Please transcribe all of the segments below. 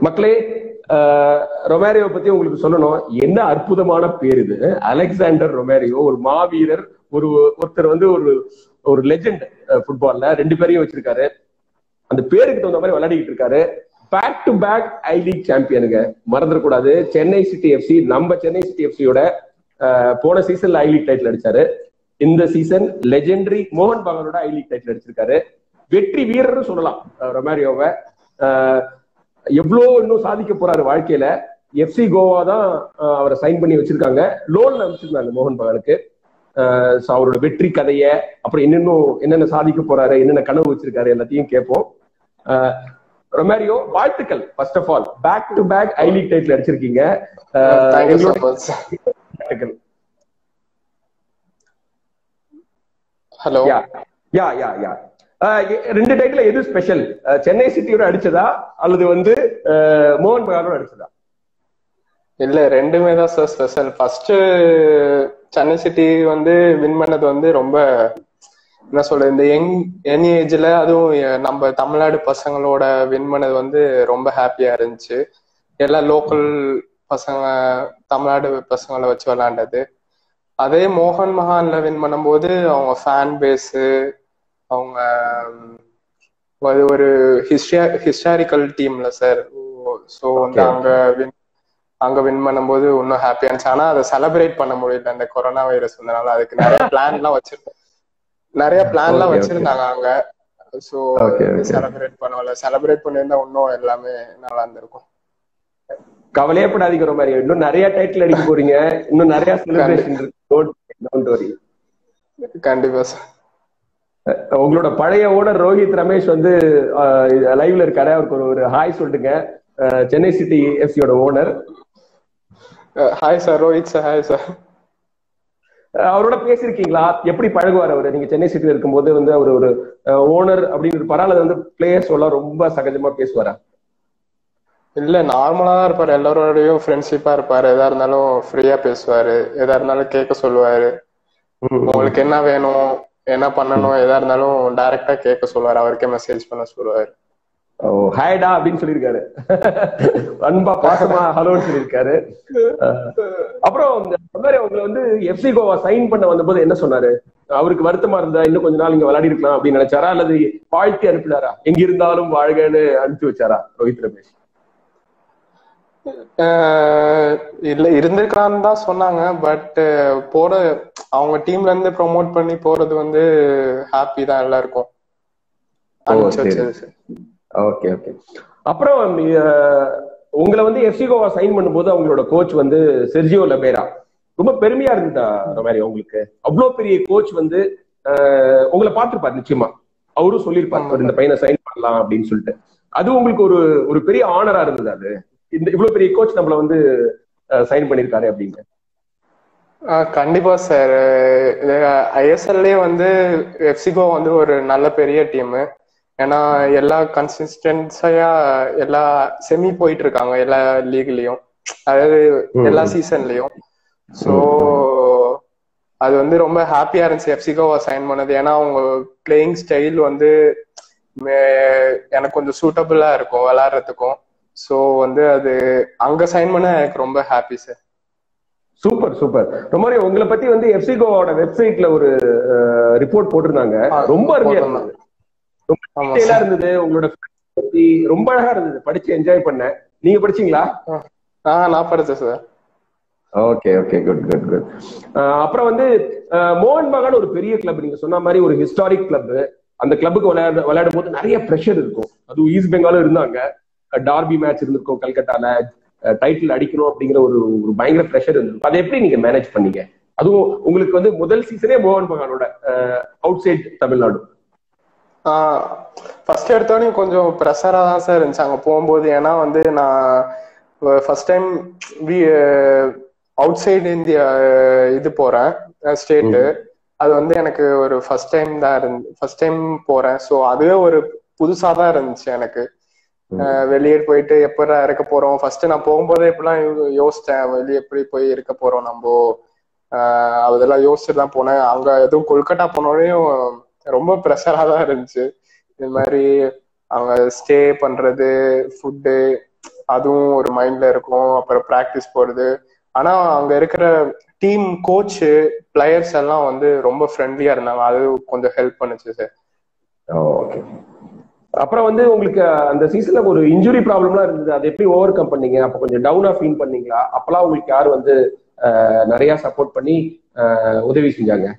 மக்களே ரொமேரியோ பத்தி உங்களுக்கு சொல்லணும் என்ன அற்புதமான பேர் இது அலெக்சாண்டர் ரொமேரியோ ஒரு மாவீரர் ஒரு ஒருத்தர் வந்து ஒரு ஒரு லெஜெண்ட் ஃபுட்பால்ல ரெண்டு பேரையும் வச்சிருக்காரு அந்த பேருக்கு தகுந்த மாதிரி விளையாடிட்டு இருக்காரு back to back I league சாம்பியனுங்க மறந்துடக்கூடாது சென்னை சிட்டி எஃப்சி நம்ம சென்னை சிட்டி எஃப்சியோட போன சீசன்ல ஐ லீக் டைட்டில் அடிச்சாரு இந்த சீசன் லெஜெண்டரி மோகன் பகவனோட ஐ லீக் டைட்டில் அடிச்சிருக்காரு வெற்றி வீரர்னு சொல்லலாம் ரொமாரியோவை எவ்வளோ இன்னும் சாதிக்க போறாரு வாழ்க்கையில எஃப்சி கோவா தான் அவரை சைன் பண்ணி வச்சிருக்காங்க லோன்ல அமைச்சிருந்தாங்க மோகன் பகனுக்கு அவரோட வெற்றி கதைய அப்புறம் என்னென்னும் என்னென்ன சாதிக்க போறாரு என்னென்ன கனவு வச்சிருக்காரு எல்லாத்தையும் கேட்போம் ரொமாரியோ வாழ்த்துக்கள் first of all back to back I league title அடிச்சிருக்கீங்க வாழ்த்துக்கள் ஹலோ யா யா யா யா ரெண்டு டைட்டில் எது ஸ்பெஷல் சென்னை சிட்டியோட அடிச்சதா அல்லது வந்து மோகன் பகானோட அடிச்சதா இல்ல ரெண்டுமே தான் sir special first Chennai city வந்து வின் பண்ணது வந்து ரொம்ப என்ன சொல்றது இந்த யங் யங் ஏஜ்ல அதுவும் நம்ம தமிழ்நாடு பசங்களோட வின் பண்ணது வந்து ரொம்ப ஹாப்பியா இருந்துச்சு எல்லா லோக்கல் பசங்க தமிழ்நாடு பசங்களை வச்சு விளையாண்டது அதே மோகன் மகான்ல வின் பண்ணும்போது அவங்க ஃபேன் பேஸு அவங்க அது ஒரு ஹிஸ்டியா ஹிஸ்டாரிக்கல் டீம்ல சார் ஸோ வந்து அங்க வின் அங்க வின் பண்ணும்போது இன்னும் ஹாப்பியா இருந்துச்சு ஆனா அதை செலிப்ரேட் பண்ண முடியல அந்த கொரோனா வைரஸ் வந்தனால அதுக்கு நிறைய பிளான் எல்லாம் வச்சு நிறைய பிளான் எல்லாம் வச்சிருந்தாங்க அங்க ஸோ செலிப்ரேட் பண்ணல செலிப்ரேட் பண்ணியிருந்தா இன்னும் எல்லாமே நல்லா இருந்திருக்கும் கவலையே படாதீங்க மாதிரி இன்னும் நிறைய டைட்டில் அடிக்க போறீங்க இன்னும் நிறைய செலிப்ரேஷன் இருக்கு கண்டிப்பா சார் உங்களோட பழைய ஓனர் ரோஹித் ரமேஷ் வந்து லைவ்ல இருக்காரு அவருக்கு ஒரு ஒரு ஹாய் சொல்லுங்க சென்னை சிட்டி எஃப்சியோட owner hi sir Rohit sir hi sir அவரோட பேசிருக்கீங்களா எப்படி பழகுவார் அவர் நீங்க சென்னை சிட்டில இருக்கும்போது வந்து அவர் ஒரு ஓனர் அப்படின்னு இருப்பாரா அல்லது வந்து பிளேயர்ஸ் எல்லாம் ரொம்ப சகஜமா பேசுவாரா இல்ல நார்மலா தான் இருப்பாரு எல்லாரோடயும் ஃப்ரெண்ட்ஷிப்பா இருப்பாரு எதா இருந்தாலும் ஃப்ரீயா பேசுவாரு எதா இருந்தாலும் கேட்க சொல்லுவாரு உங்களுக்கு என்ன வேணும் என்ன பண்ணணும் எதா இருந்தாலும் டைரக்டா கேட்க சொல்லுவாரு அவருக்கே மெசேஜ் பண்ண சொல்லுவாரு ஓ ஹாய்டா அப்படின்னு சொல்லியிருக்காரு அன்பா பாசமா ஹலோன்னு சொல்லியிருக்காரு அப்புறம் உங்களை வந்து எஃப்சி கோவா சைன் பண்ண வந்தபோது என்ன சொன்னாரு அவருக்கு வருத்தமா இருந்தா இன்னும் கொஞ்ச நாள் இங்க விளையாடி இருக்கலாம் அப்படின்னு நினைச்சாரா அல்லது வாழ்த்தி அனுப்பினாரா எங்க இருந்தாலும் வாழ்கன்னு அனுப்பி வச்சாரா ரோஹித் ரமேஷ் இல்ல இருந்திருக்கலான்னு தான் சொன்னாங்க பட் போற அவங்க டீம்ல இருந்து ப்ரொமோட் பண்ணி போறது வந்து ஹாப்பி தான் எல்லாருக்கும் ஓகே ஓகே அப்புறம் உங்களை வந்து எஃப்சி கோவா சைன் பண்ணும்போது அவங்களோட கோச் வந்து செர்ஜியோ லபேரா ரொம்ப பெருமையா இருந்ததா மாதிரி உங்களுக்கு அவ்வளவு பெரிய கோச் வந்து உங்களை பார்த்துருப்பாரு நிச்சயமா அவரும் சொல்லியிருப்பாரு இந்த பையனை சைன் பண்ணலாம் அப்படின்னு சொல்லிட்டு அது உங்களுக்கு ஒரு ஒரு பெரிய ஆனரா இருந்தது அது இந்த இவ்வளவு பெரிய கோச் நம்மள வந்து சைன் பண்ணிருக்காரு அப்படின்னு கண்டிப்பா சார் ஐஎஸ்எல்லே வந்து எஃப்சிகோ வந்து ஒரு நல்ல பெரிய டீம் ஏன்னா எல்லா கன்சிஸ்டன்ஸையா எல்லா செமி போயிட்டு இருக்காங்க எல்லா லீக்லயும் அதாவது எல்லா சீசன்லயும் ஸோ அது வந்து ரொம்ப ஹாப்பியா இருந்துச்சு எஃப்சிகோவை சைன் பண்ணது ஏன்னா அவங்க பிளேயிங் ஸ்டைல் வந்து எனக்கு கொஞ்சம் சூட்டபிளா இருக்கும் விளையாடுறதுக்கும் ஸோ வந்து அது அங்க சைன் பண்ண எனக்கு ரொம்ப ஹாப்பி சார் சூப்பர் சூப்பர் ரொம்ப உங்களை பத்தி வந்து எஃப்சி கோவாவோட வெப்சைட்ல ஒரு ரிப்போர்ட் போட்டிருந்தாங்க ரொம்ப அருமையா இருந்தது ரொம்ப இருந்தது உங்களோட பத்தி ரொம்ப அழகா இருந்தது படிச்சு என்ஜாய் பண்ணேன் நீங்க படிச்சீங்களா ஆஹ் நான் படிச்சேன் sir okay okay good good good அப்புறம் வந்து மோகன் பகான் ஒரு பெரிய கிளப் நீங்க சொன்ன மாதிரி ஒரு ஹிஸ்டாரிக் கிளப் அந்த கிளப்புக்கு விளையாட விளையாடும் போது நிறைய ப்ரெஷர் இருக்கும் அதுவும் ஈஸ்ட் பெங்காலும் இருந்தாங்க டார்பி மேட்ச் இருந்திருக்கும் கல்கட்டால டைட்டில் அடிக்கணும் அப்படிங்கிற ஒரு ஒரு பயங்கர ப்ரெஷர் இருந்திருக்கும் அதை எப்படி நீங்க மேனேஜ் பண்ணீங்க அதுவும் உங்களுக்கு வந்து முதல் சீசனே மோகன் பகானோட அவுட் சைட் தமிழ்நாடு ஃபர்ஸ்ட் எடுத்தோடனே கொஞ்சம் ப்ரெஷரா தான் சார் இருந்துச்சு அங்க போகும்போது ஏன்னா வந்து நான் first time we outside India இது போறேன் ஸ்டேட்டு அது வந்து எனக்கு ஒரு ஃபர்ஸ்ட் டைம் தான் இருந்து ஃபர்ஸ்ட் டைம் போறேன் ஸோ அதுவே ஒரு புதுசா தான் இருந்துச்சு எனக்கு வெளியே போயிட்டு எப்படா இருக்க போறோம் ஃபர்ஸ்ட் நான் போகும்போதே இப்படிலாம் யோசிச்சேன் வெளியே எப்படி போய் இருக்க போறோம் நம்ம அதெல்லாம் யோசிச்சுட்டு தான் போனேன் அங்க எதுவும் கொல்கட்டா போனோடனையும் ரொம்ப ப்ரெஷரா தான் இருந்துச்சு இது மாதிரி அவங்க ஸ்டே பண்றது ஃபுட்டு அதுவும் ஒரு மைண்ட்ல இருக்கும் அப்புறம் ப்ராக்டிஸ் போறது ஆனா அங்க இருக்கிற டீம் கோச்சு பிளேயர்ஸ் எல்லாம் வந்து ரொம்ப ஃப்ரெண்ட்லியா இருந்தாங்க அது கொஞ்சம் ஹெல்ப் பண்ணுச்சு சார் ஓகே அப்புறம் வந்து உங்களுக்கு அந்த சீசன்ல ஒரு இன்ஜுரி ப்ராப்ளம்லாம் இருந்தது அதை எப்படி ஓவர் கம் பண்ணீங்க அப்ப கொஞ்சம் டவுனா ஃபீல் பண்ணீங்களா அப்பெல்லாம் உங்களுக்கு யார் வந்து அஹ், நிறைய சப்போர்ட் பண்ணி அஹ், உதவி செஞ்சாங்க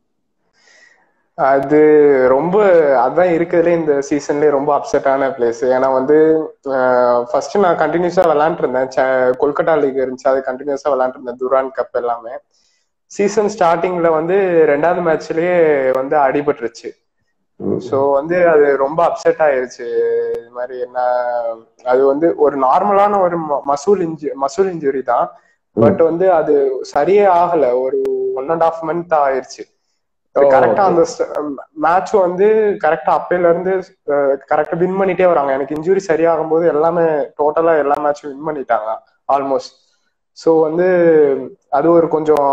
அது ரொம்ப அதான் இருக்கிறதுலே இந்த சீசன்லயே ரொம்ப அப்செட்டான பிளேஸ் ஏன்னா வந்து ஃபர்ஸ்ட் நான் கண்டினியூஸா விளையாண்டு இருந்தேன் ச- கொல்கத்தா லீக் இருந்துச்சு அது கண்டினியூஸா விளையாண்டு இருந்தேன் துரான் கப் எல்லாமே சீசன் ஸ்டார்டிங்ல வந்து ரெண்டாவது மேட்ச்லயே வந்து அடிபட்டுருச்சு ஸோ வந்து அது ரொம்ப அப்செட் ஆயிருச்சு இது மாதிரி என்ன அது வந்து ஒரு நார்மலான ஒரு மசூல் இன்ஜு மசூல் இன்ஜுரி தான் பட் வந்து அது சரியே ஆகல ஒரு ஒன் அண்ட் ஆஃப் மந்த் ஆயிருச்சு ஓ, கரெக்டா okay. அந்த மேட்ச் வந்து கரெக்டா அப்பையில இருந்து கரெக்டா வின் பண்ணிட்டே வராங்க எனக்கு இன்ஜுரி சரியாகும் போது எல்லாமே டோட்டலா எல்லா மேட்சும் வின் பண்ணிட்டாங்க ஆல்மோஸ்ட் ஸோ வந்து அது ஒரு கொஞ்சம்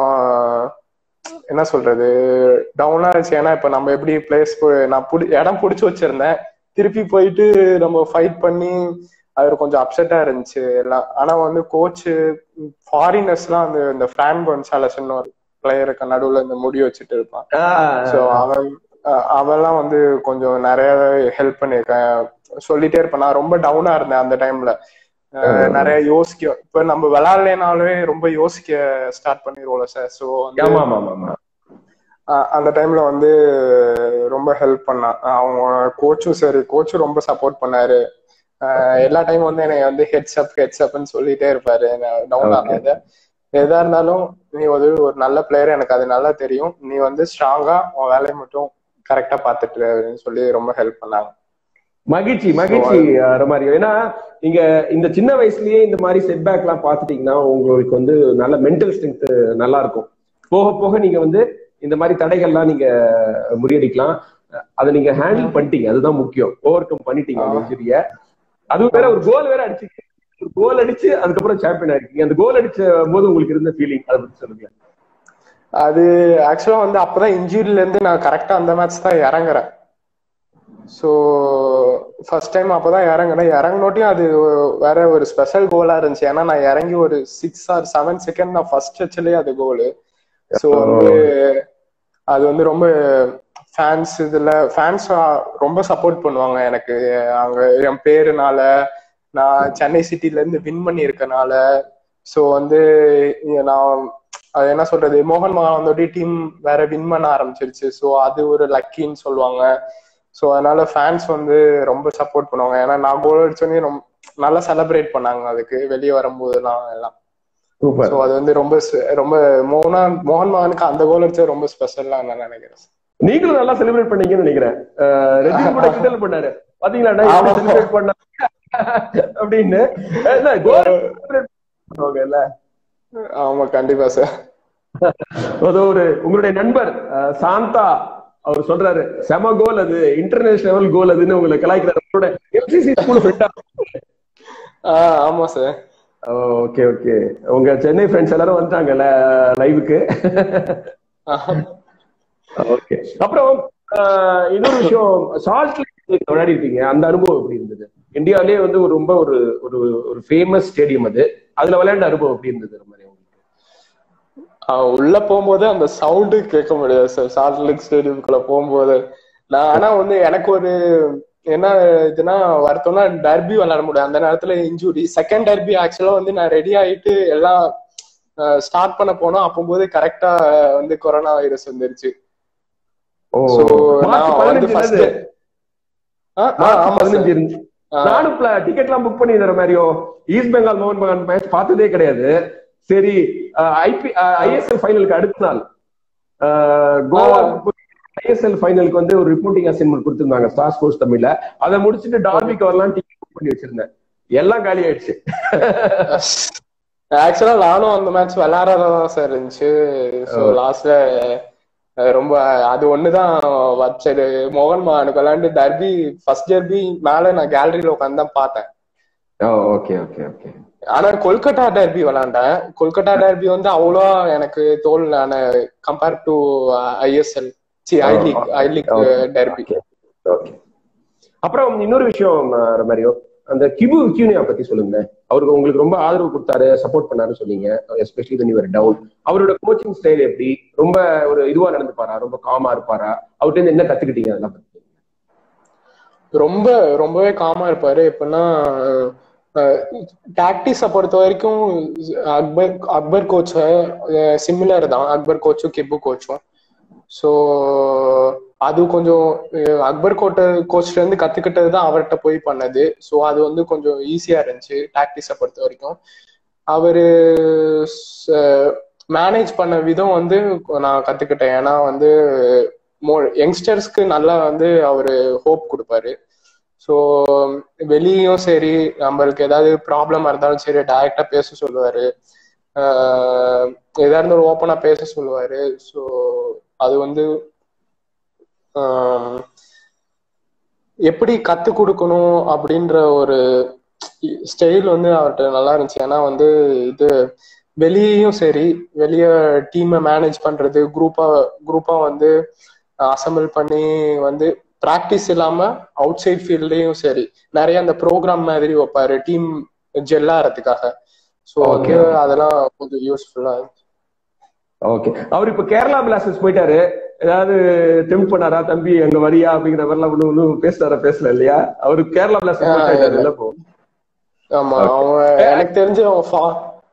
என்ன சொல்றது டவுனா இருந்துச்சு ஏன்னா இப்ப நம்ம எப்படி பிளேஸ் நான் புடி இடம் புடிச்சு வச்சிருந்தேன் திருப்பி போயிட்டு நம்ம ஃபைட் பண்ணி அது கொஞ்சம் அப்செட்டா இருந்துச்சு எல்லாம் ஆனா வந்து கோச்சு ஃபாரினர்ஸ்லாம் அந்த இந்த ஃபிரான் கொன்சாலஸ்ன்னு ஒரு பிளேயருக்கு நடுவுல இந்த முடி வச்சுட்டு இருப்பான் சோ அவன் அஹ் அவன்லாம் வந்து கொஞ்சம் நிறைய ஹெல்ப் பண்ணியிருக்கேன் சொல்லிட்டே இருப்பேன் நான் ரொம்ப டவுனா இருந்தேன் அந்த டைம்ல நிறைய யோசிக்க இப்ப நம்ம விளையாடலைனாலே ரொம்ப யோசிக்க ஸ்டார்ட் பண்ணிடுவோம்ல சார் ஸோ ஆமா ஆமா ஆமா ஆமா அந்த டைம்ல வந்து ரொம்ப ஹெல்ப் பண்ணான் அவங்க கோச்சும் சரி கோச்சும் ரொம்ப சப்போர்ட் பண்ணாரு அஹ் எல்லா டைம் வந்து என்னை வந்து ஹெட்ஸ் அப் ஹெட்ஸ் அப்னு சொல்லிட்டே இருப்பாரு டவுன் Okay. ஆகாத எதா இருந்தாலும் நீ வந்து ஒரு நல்ல பிளேயர் எனக்கு அது நல்லா தெரியும் நீ வந்து ஸ்ட்ராங்கா உன் வேலையை மட்டும் கரெக்டா பாத்துட்டு இரு அப்படின்னு சொல்லி ரொம்ப ஹெல்ப் பண்ணாங்க மகிழ்ச்சி மகிழ்ச்சி அஹ், ரொமாரியோ ஏன்னா நீங்க இந்த சின்ன வயசுலயே இந்த மாதிரி செட்பேக் எல்லாம் பாத்துட்டீங்கன்னா உங்களுக்கு வந்து நல்ல மென்டல் ஸ்ட்ரென்த் நல்லா இருக்கும் போக போக நீங்க வந்து இந்த மாதிரி தடைகள்லாம் நீங்க முறியடிக்கலாம் அஹ், அதை நீங்க ஹேண்டில் பண்ணிட்டீங்க அதுதான் முக்கியம் ஓவர் கம் பண்ணிட்டீங்க அந்த இன்ஜுரிய அதுவும் வேற ஒரு கோல் வேற அடிச்சீங்க ஒரு கோல் அடிச்சு அதுக்கப்புறம் சாம்பியன் ஆயிருக்கீங்க அந்த கோல் அடிச்ச போது உங்களுக்கு இருந்த ஃபீலிங் அதை பத்தி சொல்லுங்க அது ஆக்சுவலா வந்து அப்பதான் இன்ஜுரியில இருந்து நான் கரெக்டா அந்த மேட்ச் தான் இறங்குறேன் ஸோ ஃபர்ஸ்ட் டைம் அப்பதான் இறங்குறேன் இறங்கினோட்டியும் அது வேற ஒரு ஸ்பெஷல் கோலா இருந்துச்சு ஏன்னா நான் இறங்கி ஒரு சிக்ஸ் ஆர் செவன் செகண்ட் நான் ஃபர்ஸ்ட் டச்லயே அது கோலு ஸோ வந்து அது வந்து ரொம்ப ஃபேன்ஸ் இதுல ஃபேன்ஸ் ரொம்ப சப்போர்ட் பண்ணுவாங்க எனக்கு அங்க என் பேருனால நான் சென்னை சிட்டில இருந்து வின் பண்ணி இருக்கனால ஸோ வந்து இங்க நான் அது என்ன சொல்றது மோகன் மகான் வந்தோடய டீம் வேற வின் பண்ண ஆரம்பிச்சிருச்சு ஸோ அது ஒரு லக்கின்னு சொல்லுவாங்க ஸோ அதனால ஃபேன்ஸ் வந்து ரொம்ப சப்போர்ட் பண்ணுவாங்க ஏன்னா நான் கோல் அடிச்சோடனே ரொம்ப நல்லா செலிப்ரேட் பண்ணாங்க அதுக்கு வெளியே வரும்போதெல்லாம் எல்லாம் சூப்பர் ஸோ அது வந்து ரொம்ப ஸ்பெ- ரொம்ப மோகன் மோகன் மகானுக்கு அந்த கோல் அடிச்சது ரொம்ப ஸ்பெஷல்லா நான் நினைக்கிறேன் நீங்களும் நல்லா செலிப்ரேட் பண்ணீங்கன்னு நினைக்கிறேன் அஹ் ரஜினி கூட கிண்டல் பண்ணாரு பாத்தீங்களா ஆமா. செலிப்ரேட் பண்ண அப்படின்னு என்ன, goal celebrate பண்ணுவாங்க இல்ல ஆமா கண்டிப்பா சார் அது ஒரு உங்களுடைய நண்பர் அஹ், சாந்தா அவர் சொல்றாரு செம கோல் அது இன்டர்நேஷனல் லெவல் கோல் அதுன்னு உங்களை கலாய்க்கிறாரு உங்களோட எம்சிசி ஸ்கூல் ஃப்ரெண்டா ஆஹ் ஆமா சார் ஓகே ஓகே உங்க சென்னை ஃப்ரெண்ட்ஸ் எல்லாரும் வந்துட்டாங்கல்ல லைவுக்கு ஓகே அப்புறம் ஆஹ், இன்னொரு விஷயம் சால்ட் லேக் விளையாடி இருக்கீங்க அந்த அனுபவம் எப்படி இருந்தது இந்தியாவிலேயே வந்து ஒரு ரொம்ப ஒரு ஒரு ஒரு ஃபேமஸ் ஸ்டேடியம் அது அதுல விளையாண்ட அனுபவம் எப்படி இருந்தது ரொம்ப ஆஹ் உள்ள போகும்போது அந்த சவுண்டு கேட்க முடியாது சார் சால்ட் லேக் ஸ்டேடியம்குள்ள போகும்போது நான் ஆனா வந்து எனக்கு ஒரு என்ன இதுனா வருத்தம்னா டர்பி விளையாட முடியும் அந்த நேரத்துல இன்ஜுரி செகண்ட் டர்பி ஆக்சுவலா வந்து நான் ரெடி ஆயிட்டு எல்லாம் ஸ்டார்ட் பண்ண போனோம் அப்போது கரெக்டா வந்து கொரோனா வைரஸ் வந்துருச்சு ஓ So, மார்ச் நான் வந்து பதினஞ்சு first- இருந்தது. ஆஹ் ஆஹ் மார்ச் ஆமா பதினஞ்சு சார் இருந்து நானும் டிக்கெட் எல்லாம் புக் பண்ணி தர மாதிரியோ ஈஸ்ட் பெங்கால் மோகன் பகான் மேட்ச் பார்த்ததே கிடையாது சரி ஐபி ஐஎஸ்எல் ஃபைனலுக்கு அடுத்த நாள் அஹ், கோவா ஐஎஸ்எல் ஃபைனலுக்கு வந்து ஒரு ரிப்போர்ட்டிங் அசைன்மெண்ட் கொடுத்திருந்தாங்க ஸ்டார் ஸ்போர்ட்ஸ் தமிழ்ல அதை முடிச்சுட்டு டார்பிக்கு வரலாம் டிக்கெட் புக் பண்ணி வச்சிருந்தேன் எல்லாம் காலி ஆயிடுச்சு ஆக்சுவலா நானும் அந்த மேட்ச் விளையாடுறதா சார் இருந்துச்சு ஸோ லாஸ்ட்ல ரொம்ப அது ஒண்ணுதான் வச்சது மோகன் மகானுக்கு விளையாண்டு டர்பி ஃபர்ஸ்ட் டர்பி மேல நான் கேலரியில உட்காந்து தான் பார்த்தேன் ஓகே ஓகே ஓகே ஆனா கொல்கத்தா டர்பி விளையாண்டேன் கொல்கத்தா டர்பி வந்து அவ்வளோவா எனக்கு தோல்ல கம்பேர் டு ஐஎஸ்எல் சி I league I league derby okay அப்புறம் இன்னொரு விஷயம் மரியோ அந்த கிபு கியூனியா பத்தி சொல்லுங்க அவருக்கு உங்களுக்கு ரொம்ப ஆதரவு கொடுத்தாரு சப்போர்ட் பண்ணாருன்னு சொன்னீங்க especially when you were down அவரோட கோச்சிங் ஸ்டைல் எப்படி ரொம்ப ஒரு இதுவா நடந்துப்பாரா ரொம்ப காமா இருப்பாரா அவர்கிட்ட இருந்து என்ன கத்துக்கிட்டீங்க அதெல்லாம் பத்தி ரொம்ப ரொம்பவே காமா இருப்பாரு எப்படின்னா டாக்டிஸை பொறுத்த வரைக்கும் அக்பர் அக்பர் கோச்ச சிமிலர் தான் அக்பர் கோச்சும் கிப்பு கோச்சும் ஸோ அது கொஞ்சம் அஹ், அக்பர் கோட்டை கோச்ல இருந்து கத்துக்கிட்டது தான் அவர்கிட்ட போய் பண்ணது ஸோ அது வந்து கொஞ்சம் ஈஸியா இருந்துச்சு டாக்டிஸை பொறுத்த வரைக்கும் அவரு மேனேஜ் பண்ண விதம் வந்து நான் கத்துக்கிட்டேன் ஏன்னா வந்து மோ யங்ஸ்டர்ஸ்க்கு நல்லா வந்து அவரு ஹோப் கொடுப்பாரு ஸோ வெளியும் சரி நம்மளுக்கு ஏதாவது ப்ராப்ளமா இருந்தாலும் சரி டைரக்டா பேச சொல்லுவாரு ஆஹ் எதா இருந்தாலும் ஓப்பனா பேச சொல்லுவாரு ஸோ அது வந்து ஆஹ் எப்படி கத்து கொடுக்கணும் அப்படின்ற ஒரு ஸ்டைல் வந்து அவர்கிட்ட நல்லா இருந்துச்சு ஏன்னா வந்து இது வெளியேயும் சரி வெளியே டீமை மேனேஜ் பண்றது குரூப்பா குரூப்பா வந்து அசம்பிள் பண்ணி வந்து ப்ராக்டிஸ் இல்லாம அவுட் சைட் ஃபீல்ட்லயும் சரி நிறைய அந்த ப்ரோக்ராம் மாதிரி வைப்பாரு டீம் ஜெல்லாறதுக்காக ஸோ வந்து அதெல்லாம் கொஞ்சம் யூஸ்ஃபுல்லா ஓகே அவர் இப்ப கேரளா பிளாஸ்டர்ஸ் போயிட்டாரு ஏதாவது டெம்ப் பண்ணாரா தம்பி அங்க வரியா அப்படிங்கிற மாதிரிலாம் ஒண்ணு ஒன்னும் பேசுறாரா பேசல இல்லையா அவரு கேரளா பிளாஸ்டர்ஸ் போயிட்டாரு இல்ல இப்போ ஆமா அவங்க எனக்கு தெரிஞ்சு அவங்க ஃபா-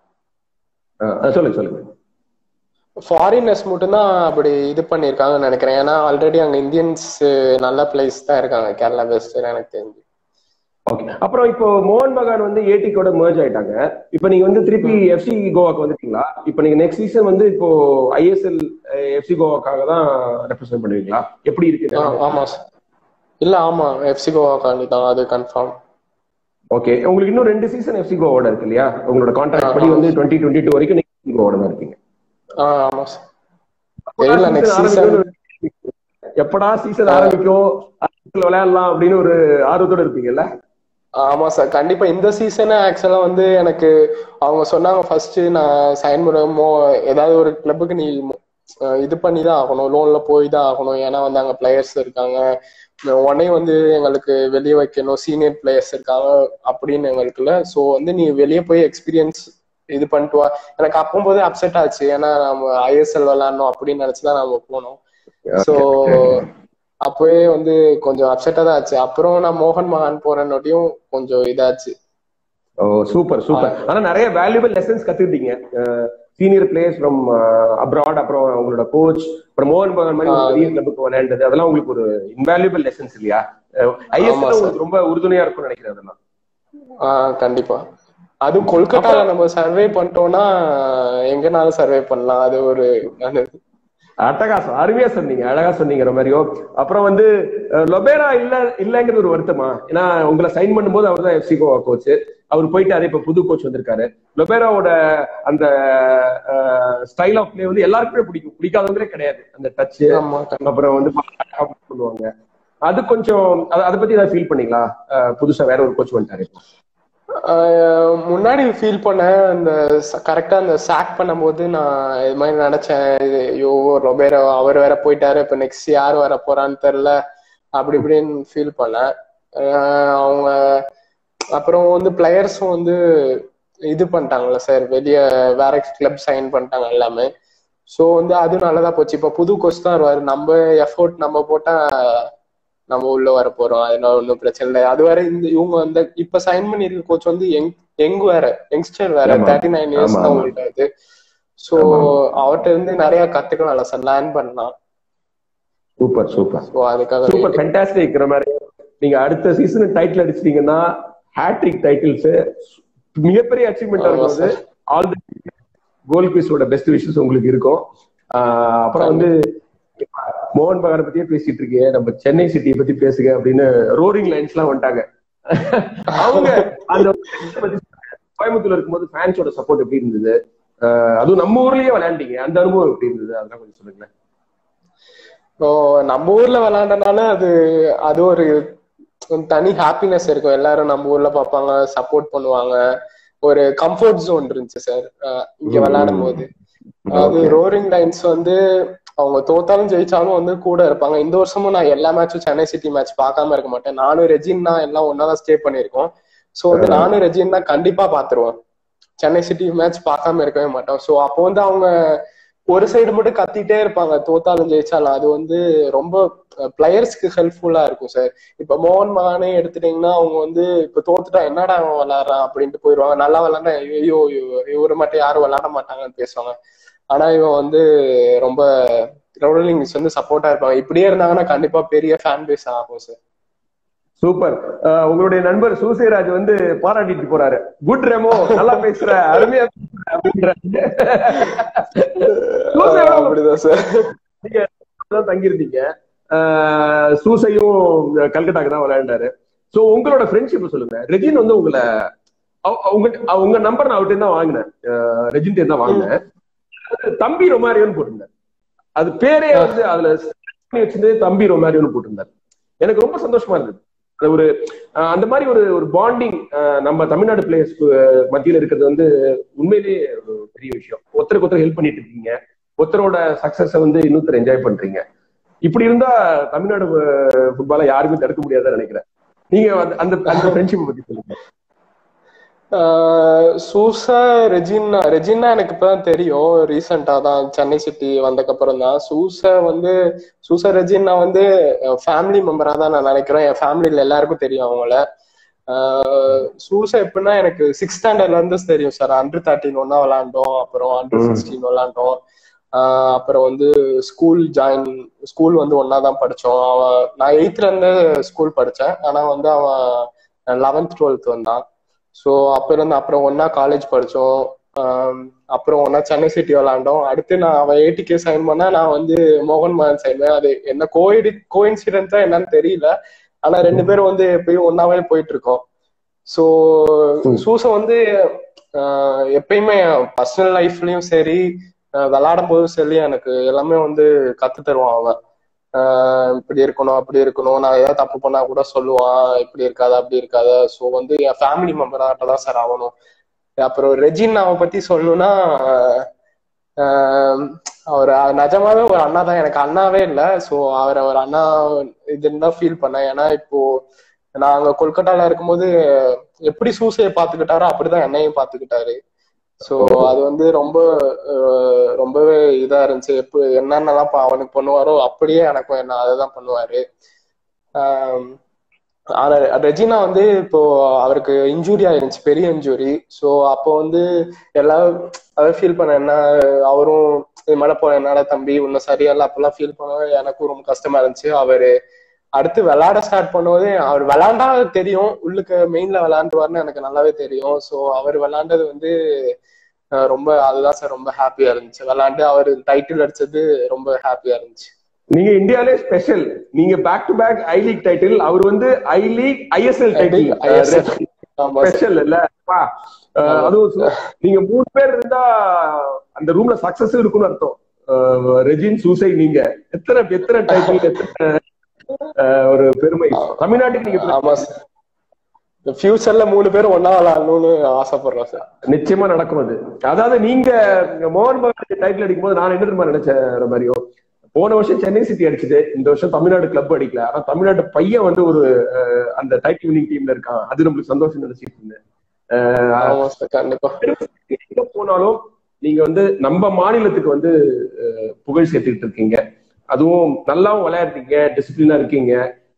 ஆ, ஆ, சொல்லுங்க சொல்லுங்க ஃபாரினர்ஸ் மட்டும்தான் அப்படி இது பண்ணியிருக்காங்கன்னு நினைக்கிறேன் ஏன்னா ஆல்ரெடி அங்க இந்தியன்ஸ் நல்ல பிளேஸ் தான் இருக்காங்க கேரளா பெஸ்ட் எனக்கு தெரிஞ்சு ஓகே அப்புறம் இப்போ மோகன் பகான் வந்து ஏடிக்கோட merge ஆயிட்டாங்க இப்போ நீங்க வந்து திருப்பி எஃப்சி கோவாக்கு வந்துட்டீங்களா இப்போ நீங்க நெக்ஸ்ட் சீசன் வந்து இப்போ ஐஎஸ்எல் எஃப்சி கோவாக்காக தான் ரெப்ரசென்ட் பண்ணுவீங்களா எப்படி இருக்கு ஆ, ஆமா சார் இல்ல ஆமா எஃப்சி கோவாக்காண்டி தான் அது கன்ஃபார்ம் ஓகே உங்களுக்கு இன்னும் ரெண்டு சீசன் எஃப்சி கோவோட இருக்கு இல்லையா உங்களோட கான்ட்ராக்ட் படி வந்து டுவெண்ட்டி டுவெண்ட்டி டூ வரைக்கும் நீங்க FC கோவோட தான் இருப்பீங்க ஆ ஆமா சார் தெரியல season நெக்ஸ்ட் சீசன் ஆரம்பிக்கும் எப்படா சீசன் ஆரம்பிக்கும் ISL விளையாடலாம் அப்படின்னு ஒரு ஆர்வத்தோட இருப்பீங்கல்ல ஆமா சார் கண்டிப்பா இந்த சீசனே ஆக்சுவலா வந்து எனக்கு அவங்க சொன்னாங்க ஃபர்ஸ்ட் நான் சைன் பண்ணமோ ஏதாவது ஒரு கிளப்புக்கு நீ அஹ், இது பண்ணி தான் ஆகணும் லோன்ல போய் தான் ஆகணும் ஏன்னா வந்து அங்க பிளேயர்ஸ் இருக்காங்க உடனே வந்து எங்களுக்கு வெளியே வைக்கணும் சீனியர் பிளேயர்ஸ் இருக்காங்க அப்படின்னு எங்களுக்கு இல்ல ஸோ வந்து நீ வெளியே போய் எக்ஸ்பீரியன்ஸ் இது பண்ணிட்டு வா எனக்கு அப்போம்போது அப்செட் ஆச்சு ஏன்னா நம்ம ஐஎஸ்எல் விளாடணும் அப்படின்னு நினைச்சுதான் நாம போனோம் ஸோ அப்பவே வந்து கொஞ்சம் அப்செட்டா தான் ஆச்சு அப்புறம் நான் மோகன் மகான் போறேன்னொட்டியும் கொஞ்சம் இதாச்சு ஓ சூப்பர் சூப்பர் ஆனா நிறைய வேல்யூபிள் லெசன்ஸ் கத்துக்கிட்டீங்க சீனியர் பிளேயர்ஸ் ஃப்ரம் அப்ராட் அப்புறம் உங்களோட கோச் அப்புறம் மோகன் பகன் மாதிரி ஒரு பெரிய கிளப்புக்கு விளையாண்டது அதெல்லாம் உங்களுக்கு ஒரு இன்வேல்யூபிள் லெசன்ஸ் இல்லையா ஆமா ஐஎஸ்எல் சார். உங்களுக்கு ரொம்ப உறுதுணையா இருக்கும்னு நினைக்கிறேன் அதெல்லாம் ஆஹ் கண்டிப்பா அதுவும் கொல்கத்தால நம்ம சர்வே பண்ணிட்டோம்னா எங்கனாலும் சர்வே பண்ணலாம் அது ஒரு அது அட்டகாசம் அருமையா சொன்னீங்க அழகா சொன்னீங்க ரொமாரியோ அப்புறம் வந்து அஹ், லொபேரா இல்ல இல்லங்கிறது ஒரு வருத்தமா ஏன்னா உங்களை சைன் பண்ணும்போது அவர் தான் எஃப்சி கோவா கோச் அவர் போயிட்டாரு இப்ப புது கோச் வந்திருக்காரு லொபேராவோட அந்த ஸ்டைல் ஆஃப் பிளே வந்து எல்லாருக்குமே பிடிக்கும் பிடிக்காதவங்களே கிடையாது அந்த டச் ஆமா கண்டிப்பா. அப்புறம் வந்து பண்ணுவாங்க அது கொஞ்சம் அத- அதை பத்தி ஏதாவது ஃபீல் பண்ணீங்களா அஹ், புதுசா வேற ஒரு கோச் வந்துட்டாரு ஆஹ் முன்னாடி ஃபீல் பண்ணேன் அந்த கரெக்டா அந்த சாக் பண்ணும்போது நான் இது மாதிரி நினைச்சேன் இது ஐயோ ரொபேரோ அவர் வேற போயிட்டாரு இப்ப நெக்ஸ்ட் யார் வர போறான்னு தெரியல அப்படி இப்படின்னு ஃபீல் பண்ணேன் ஆஹ் அவங்க அப்புறம் வந்து பிளேயர்ஸும் வந்து இது பண்ணிட்டாங்கல்ல சார் வெளியே வேற கிளப் சைன் பண்ணிட்டாங்க எல்லாமே ஸோ வந்து அது நல்லதா போச்சு இப்போ புது கோச் தான் வருவாரு நம்ம எஃபோர்ட் நம்ம போட்டா நம்ம உள்ள வர போறோம் அதனால ஒன்றும் பிரச்சனை இல்லை அது வேற இந்த இவங்க வந்து இப்ப சைன் பண்ணிருக்க கோச் வந்து யங் யங் வேற யங்ஸ்டர் வேற ஆமா. தேர்ட்டி நைன் இயர்ஸ் ஆமா, தான் ஆமா. உங்களுக்கு அது ஸோ ஆமா. அவர்கிட்ட இருந்து நிறைய கத்துக்கலாம்ல சார் லேர்ன் பண்ணலாம் சூப்பர் சூப்பர் ஸோ அதுக்காக சூப்பர் waiting. ஃபென்டாஸ்டிக் மாதிரி நீங்க அடுத்த சீசன் டைட்டில் அடிச்சிட்டீங்கன்னா ஹேட்ரிக் டைட்டில்ஸ் மிகப்பெரிய அச்சீவ்மெண்ட் ஆமா இருக்கும் சார். ஆல் தி கோல் குவிஸோட பெஸ்ட் விஷஸ் உங்களுக்கு இருக்கும் ஆஹ் அப்புறம் வந்து மோகன் பகானை பத்தியே பேசிட்டு இருக்கீங்க நம்ம சென்னை சிட்டியை பத்தி பேசுங்க அப்படின்னு ரோரிங் லைன்ஸ் எல்லாம் வந்துட்டாங்க அவங்க அந்த பத்தி கோயம்புத்தூர்ல இருக்கும்போது ஃபேன்ஸோட சப்போர்ட் எப்படி இருந்தது ஆஹ் அதுவும் நம்ம ஊர்லயே விளையாண்டீங்க அந்த அனுபவம் எப்படி இருந்தது அதெல்லாம் கொஞ்சம் சொல்லுங்களேன் ஸோ நம்ம ஊர்ல விளையாண்டனால அது அது ஒரு தனி ஹாப்பினஸ் இருக்கும் எல்லாரும் நம்ம ஊர்ல பார்ப்பாங்க சப்போர்ட் பண்ணுவாங்க ஒரு கம்ஃபர்ட் ஜோன் இருந்துச்சு சார் இங்க ம். விளையாடும் போது அது Okay. ரோரிங் லைன்ஸ் வந்து அவங்க தோத்தாலும் ஜெயிச்சாலும் வந்து கூட இருப்பாங்க இந்த வருஷமும் நான் எல்லா மேட்சும் சென்னை சிட்டி மேட்ச் பார்க்காம இருக்க மாட்டேன் நானும் ரெஜின்னா எல்லாம் ஒன்னா தான் ஸ்டே பண்ணியிருக்கோம் சோ வந்து நானும் ரெஜின் தான் கண்டிப்பா பாத்துருவோம் சென்னை சிட்டி மேட்ச் பார்க்காம இருக்கவே மாட்டோம் சோ அப்போ வந்து அவங்க ஒரு சைடு மட்டும் கத்திட்டே இருப்பாங்க தோத்தாலும் ஜெயிச்சாலும் அது வந்து ரொம்ப பிளேயர்ஸ்க்கு ஹெல்ப்ஃபுல்லா இருக்கும் சார் இப்ப மோகன் மகானே எடுத்துட்டீங்கன்னா அவங்க வந்து இப்ப தோத்துட்டா என்னடா அவன் விளையாடுறான் அப்படின்ட்டு போயிடுவாங்க நல்லா விளையாண்டா ஐயோ இவரு மட்டும் யாரும் விளையாட மாட்டாங்கன்னு பேசுவாங்க ஆனா இவன் வந்து ரொம்ப ரவுலிங்ஸ் வந்து சப்போர்ட்டா இருப்பாங்க இப்படியே இருந்தாங்கன்னா கண்டிப்பா பெரிய ஃபேன் பேஸ் ஆகும் சார் சூப்பர் அஹ் உங்களுடைய நண்பர் சூசைராஜ் வந்து பாராட்டிட்டு போறாரு குட் ரெமோ நல்லா பேசுற அருமையா பேசுற அப்படின்றாரு சூசை எவ்வளவு அப்படிதான் சார் நீங்க தான் தங்கியிருந்தீங்க அஹ் சூசையும் கல்கட்டாக்கு தான் விளையாண்டாரு சோ உங்களோட ஃப்ரெண்ட்ஷிப் சொல்லுங்க ரெஜின் வந்து உங்களை அவ- உங்க அவ- உங்க நம்பர் நான் அவர்கிட்ட தான் வாங்கினேன் அஹ் ரெஜின் தான் வாங்கினேன் அது தம்பி ரொமாரியோன்னு போட்டிருந்தேன் அது பேரே வந்து அதுல பண்ணி வச்சிருந்தது தம்பி ரொமாரியோன்னு போட்டிருந்தாரு எனக்கு ரொம்ப சந்தோஷமா இருந்தது அது ஒரு அஹ் அந்த மாதிரி ஒரு ஒரு பாண்டிங் நம்ம தமிழ்நாடு பிளேயர்ஸ் மத்தியில இருக்கிறது வந்து உண்மையிலேயே ஒரு பெரிய விஷயம் ஒருத்தருக்கு ஒருத்தர் ஹெல்ப் பண்ணிட்டு இருக்கீங்க ஒருத்தரோட சக்சஸ வந்து இன்னொருத்தர் என்ஜாய் பண்றீங்க இப்படி இருந்தா தமிழ்நாடு ஃபுட்பால யாருமே தடுக்க முடியாதுன்னு நினைக்கிறேன் நீங்க அந்த- அந்த அந்த ஃப்ரெண்ட்ஷிப் பத்தி சொல்லுங்க ஆஹ் சூசா ரெஜின்னா ரெஜின்னா எனக்கு இப்பதான் தெரியும் ரீசெண்டா தான் சென்னை சிட்டி வந்தக்கப்புறம் தான் சூசா வந்து சூசா ரெஜின்னா வந்து ஃபேமிலி மெம்பரா தான் நான் நினைக்கிறேன் என் ஃபேமிலியில எல்லாருக்கும் தெரியும் அவங்கள ஆஹ் சூசா எப்படின்னா எனக்கு சிக்ஸ் ஸ்டாண்டர்ட்ல இருந்து தெரியும் சார் அண்டர் தேர்ட்டின் ஒன்னா விளாண்டோம் அப்புறம் அண்டர் ம். சிக்ஸ்டீன் விளாண்டோம் ஆஹ் அப்புறம் வந்து ஸ்கூல் ஜாயின் ஸ்கூல் வந்து ஒன்னா தான் படிச்சோம் அவன் நான் எயித்துல இருந்து ஸ்கூல் படிச்சேன் ஆனா வந்து அவன் லெவன்த் டுவெல்த் வந்தான் ஸோ அப்ப இருந்து அப்புறம் ஒன்னா காலேஜ் படிச்சோம் ஆம், அப்புறம் ஒன்னா சென்னை சிட்டி விளாண்டோம் அடுத்து நான் அவன் ஏடிகே சைன் பண்ணா நான் வந்து மோகன் மகன் சைன் பண்ணேன் அது என்ன கோயிடி கோயின்சிடென்ஸா என்னன்னு தெரியல ஆனா ரெண்டு பேரும் வந்து எப்பயும் ஒன்னாவே போயிட்டு இருக்கோம் ஸோ ம். சூச வந்து ஆஹ், எப்பயுமே பர்சனல் லைஃப்லயும் சரி ஆஹ், விளையாடும் போதும் சரி எனக்கு எல்லாமே வந்து கத்து தருவான் அவன் ஆஹ் இப்படி இருக்கணும் அப்படி இருக்கணும் நான் ஏதாவது தப்பு பண்ணா கூட சொல்லுவான் இப்படி இருக்காத அப்படி இருக்காத ஸோ வந்து என் ஃபேமிலி மெம்பராட்ட தான் சார் ஆகணும் அப்புறம் ரெஜின் அவன் பத்தி சொல்லணும்னா ஆஹ் அவர் நிஜமாவே ஒரு அண்ணா தான் எனக்கு அண்ணாவே இல்லை ஸோ அவரை ஒரு அண்ணா இதுன்னு தான் ஃபீல் பண்ணேன் ஏன்னா இப்போ நான் அங்க கொல்கட்டால இருக்கும்போது எப்படி சூசையை பார்த்துக்கிட்டாரோ அப்படிதான் என்னையும் பார்த்துக்கிட்டாரு ஸோ அது வந்து ரொம்ப அஹ், ரொம்பவே இதா இருந்துச்சு எப்போ என்னென்னலாம் பா- அவனுக்கு பண்ணுவாரோ அப்படியே எனக்கும் என்ன அதை தான் பண்ணுவாரு ஆம், ஆனா ரெஜினா வந்து இப்போ அவருக்கு இன்ஜூரி ஆயிருந்துச்சு பெரிய இன்ஜூரி ஸோ அப்போ வந்து எல்லாரும் அதை ஃபீல் பண்ண என்ன அவரும் இது மேல போ என்னால தம்பி இன்னும் சரியில்லை அப்பெல்லாம் ஃபீல் பண்ண எனக்கும் ரொம்ப கஷ்டமா இருந்துச்சு அவரு அடுத்து விளையாட ஸ்டார்ட் பண்ணும்போது அவர் விளையாண்டா தெரியும் உள்ளுக்கு மெயின்ல விளையாண்டுவாருன்னு எனக்கு நல்லாவே தெரியும் ஸோ அவர் விளையாண்டது வந்து அஹ், ரொம்ப அதுதான் சார் ரொம்ப ஹாப்பியா இருந்துச்சு விளையாண்டு அவர் டைட்டில் அடிச்சது ரொம்ப ஹாப்பியா இருந்துச்சு நீங்க இந்தியாலே ஸ்பெஷல் நீங்க back to back I league title அவர் வந்து I league ISL title ISL. ஆமா சார் ஸ்பெஷல் இல்ல பா. அஹ், அதுவும் சு- நீங்க மூணு பேர் இருந்தா அந்த ரூம்ல சக்சஸ் இருக்கும்னு அர்த்தம் அஹ், ரெஜின் சூசை நீங்க எத்தனை எத்தனை டைட்டில் எத்தனை அஹ், ஒரு பெருமை தமிழ்நாட்டுக்கு நீங்க ஆமா சார் ஃபியூச்சர்ல மூணு பேரும் ஒன்னா விளையாடணும்னு ஆசைப்படுறோம் சார் நிச்சயமா நடக்கும் அது அதாவது நீங்க மோகன் பகான் டைட்டில் அடிக்கும் போது நான் என்ன தெரியுமா நினைச்சேன் மாதிரியோ போன வருஷம் சென்னை சிட்டி அடிச்சது இந்த வருஷம் தமிழ்நாடு கிளப் அடிக்கல ஆனா தமிழ்நாட்டு பையன் வந்து ஒரு அஹ், அந்த டைட்டில் வினிங் டீம்ல இருக்கான் அது நம்மளுக்கு சந்தோஷம் நினைச்சிட்டு இருந்தேன் அஹ், ஆமா சார் கண்டிப்பா எங்க போனாலும் நீங்க வந்து நம்ம மாநிலத்துக்கு வந்து அஹ், புகழ் சேர்த்துக்கிட்டு இருக்கீங்க அதுவும் நல்லாவும் விளையாடுறீங்க டிசிப்ளினா இருக்கீங்க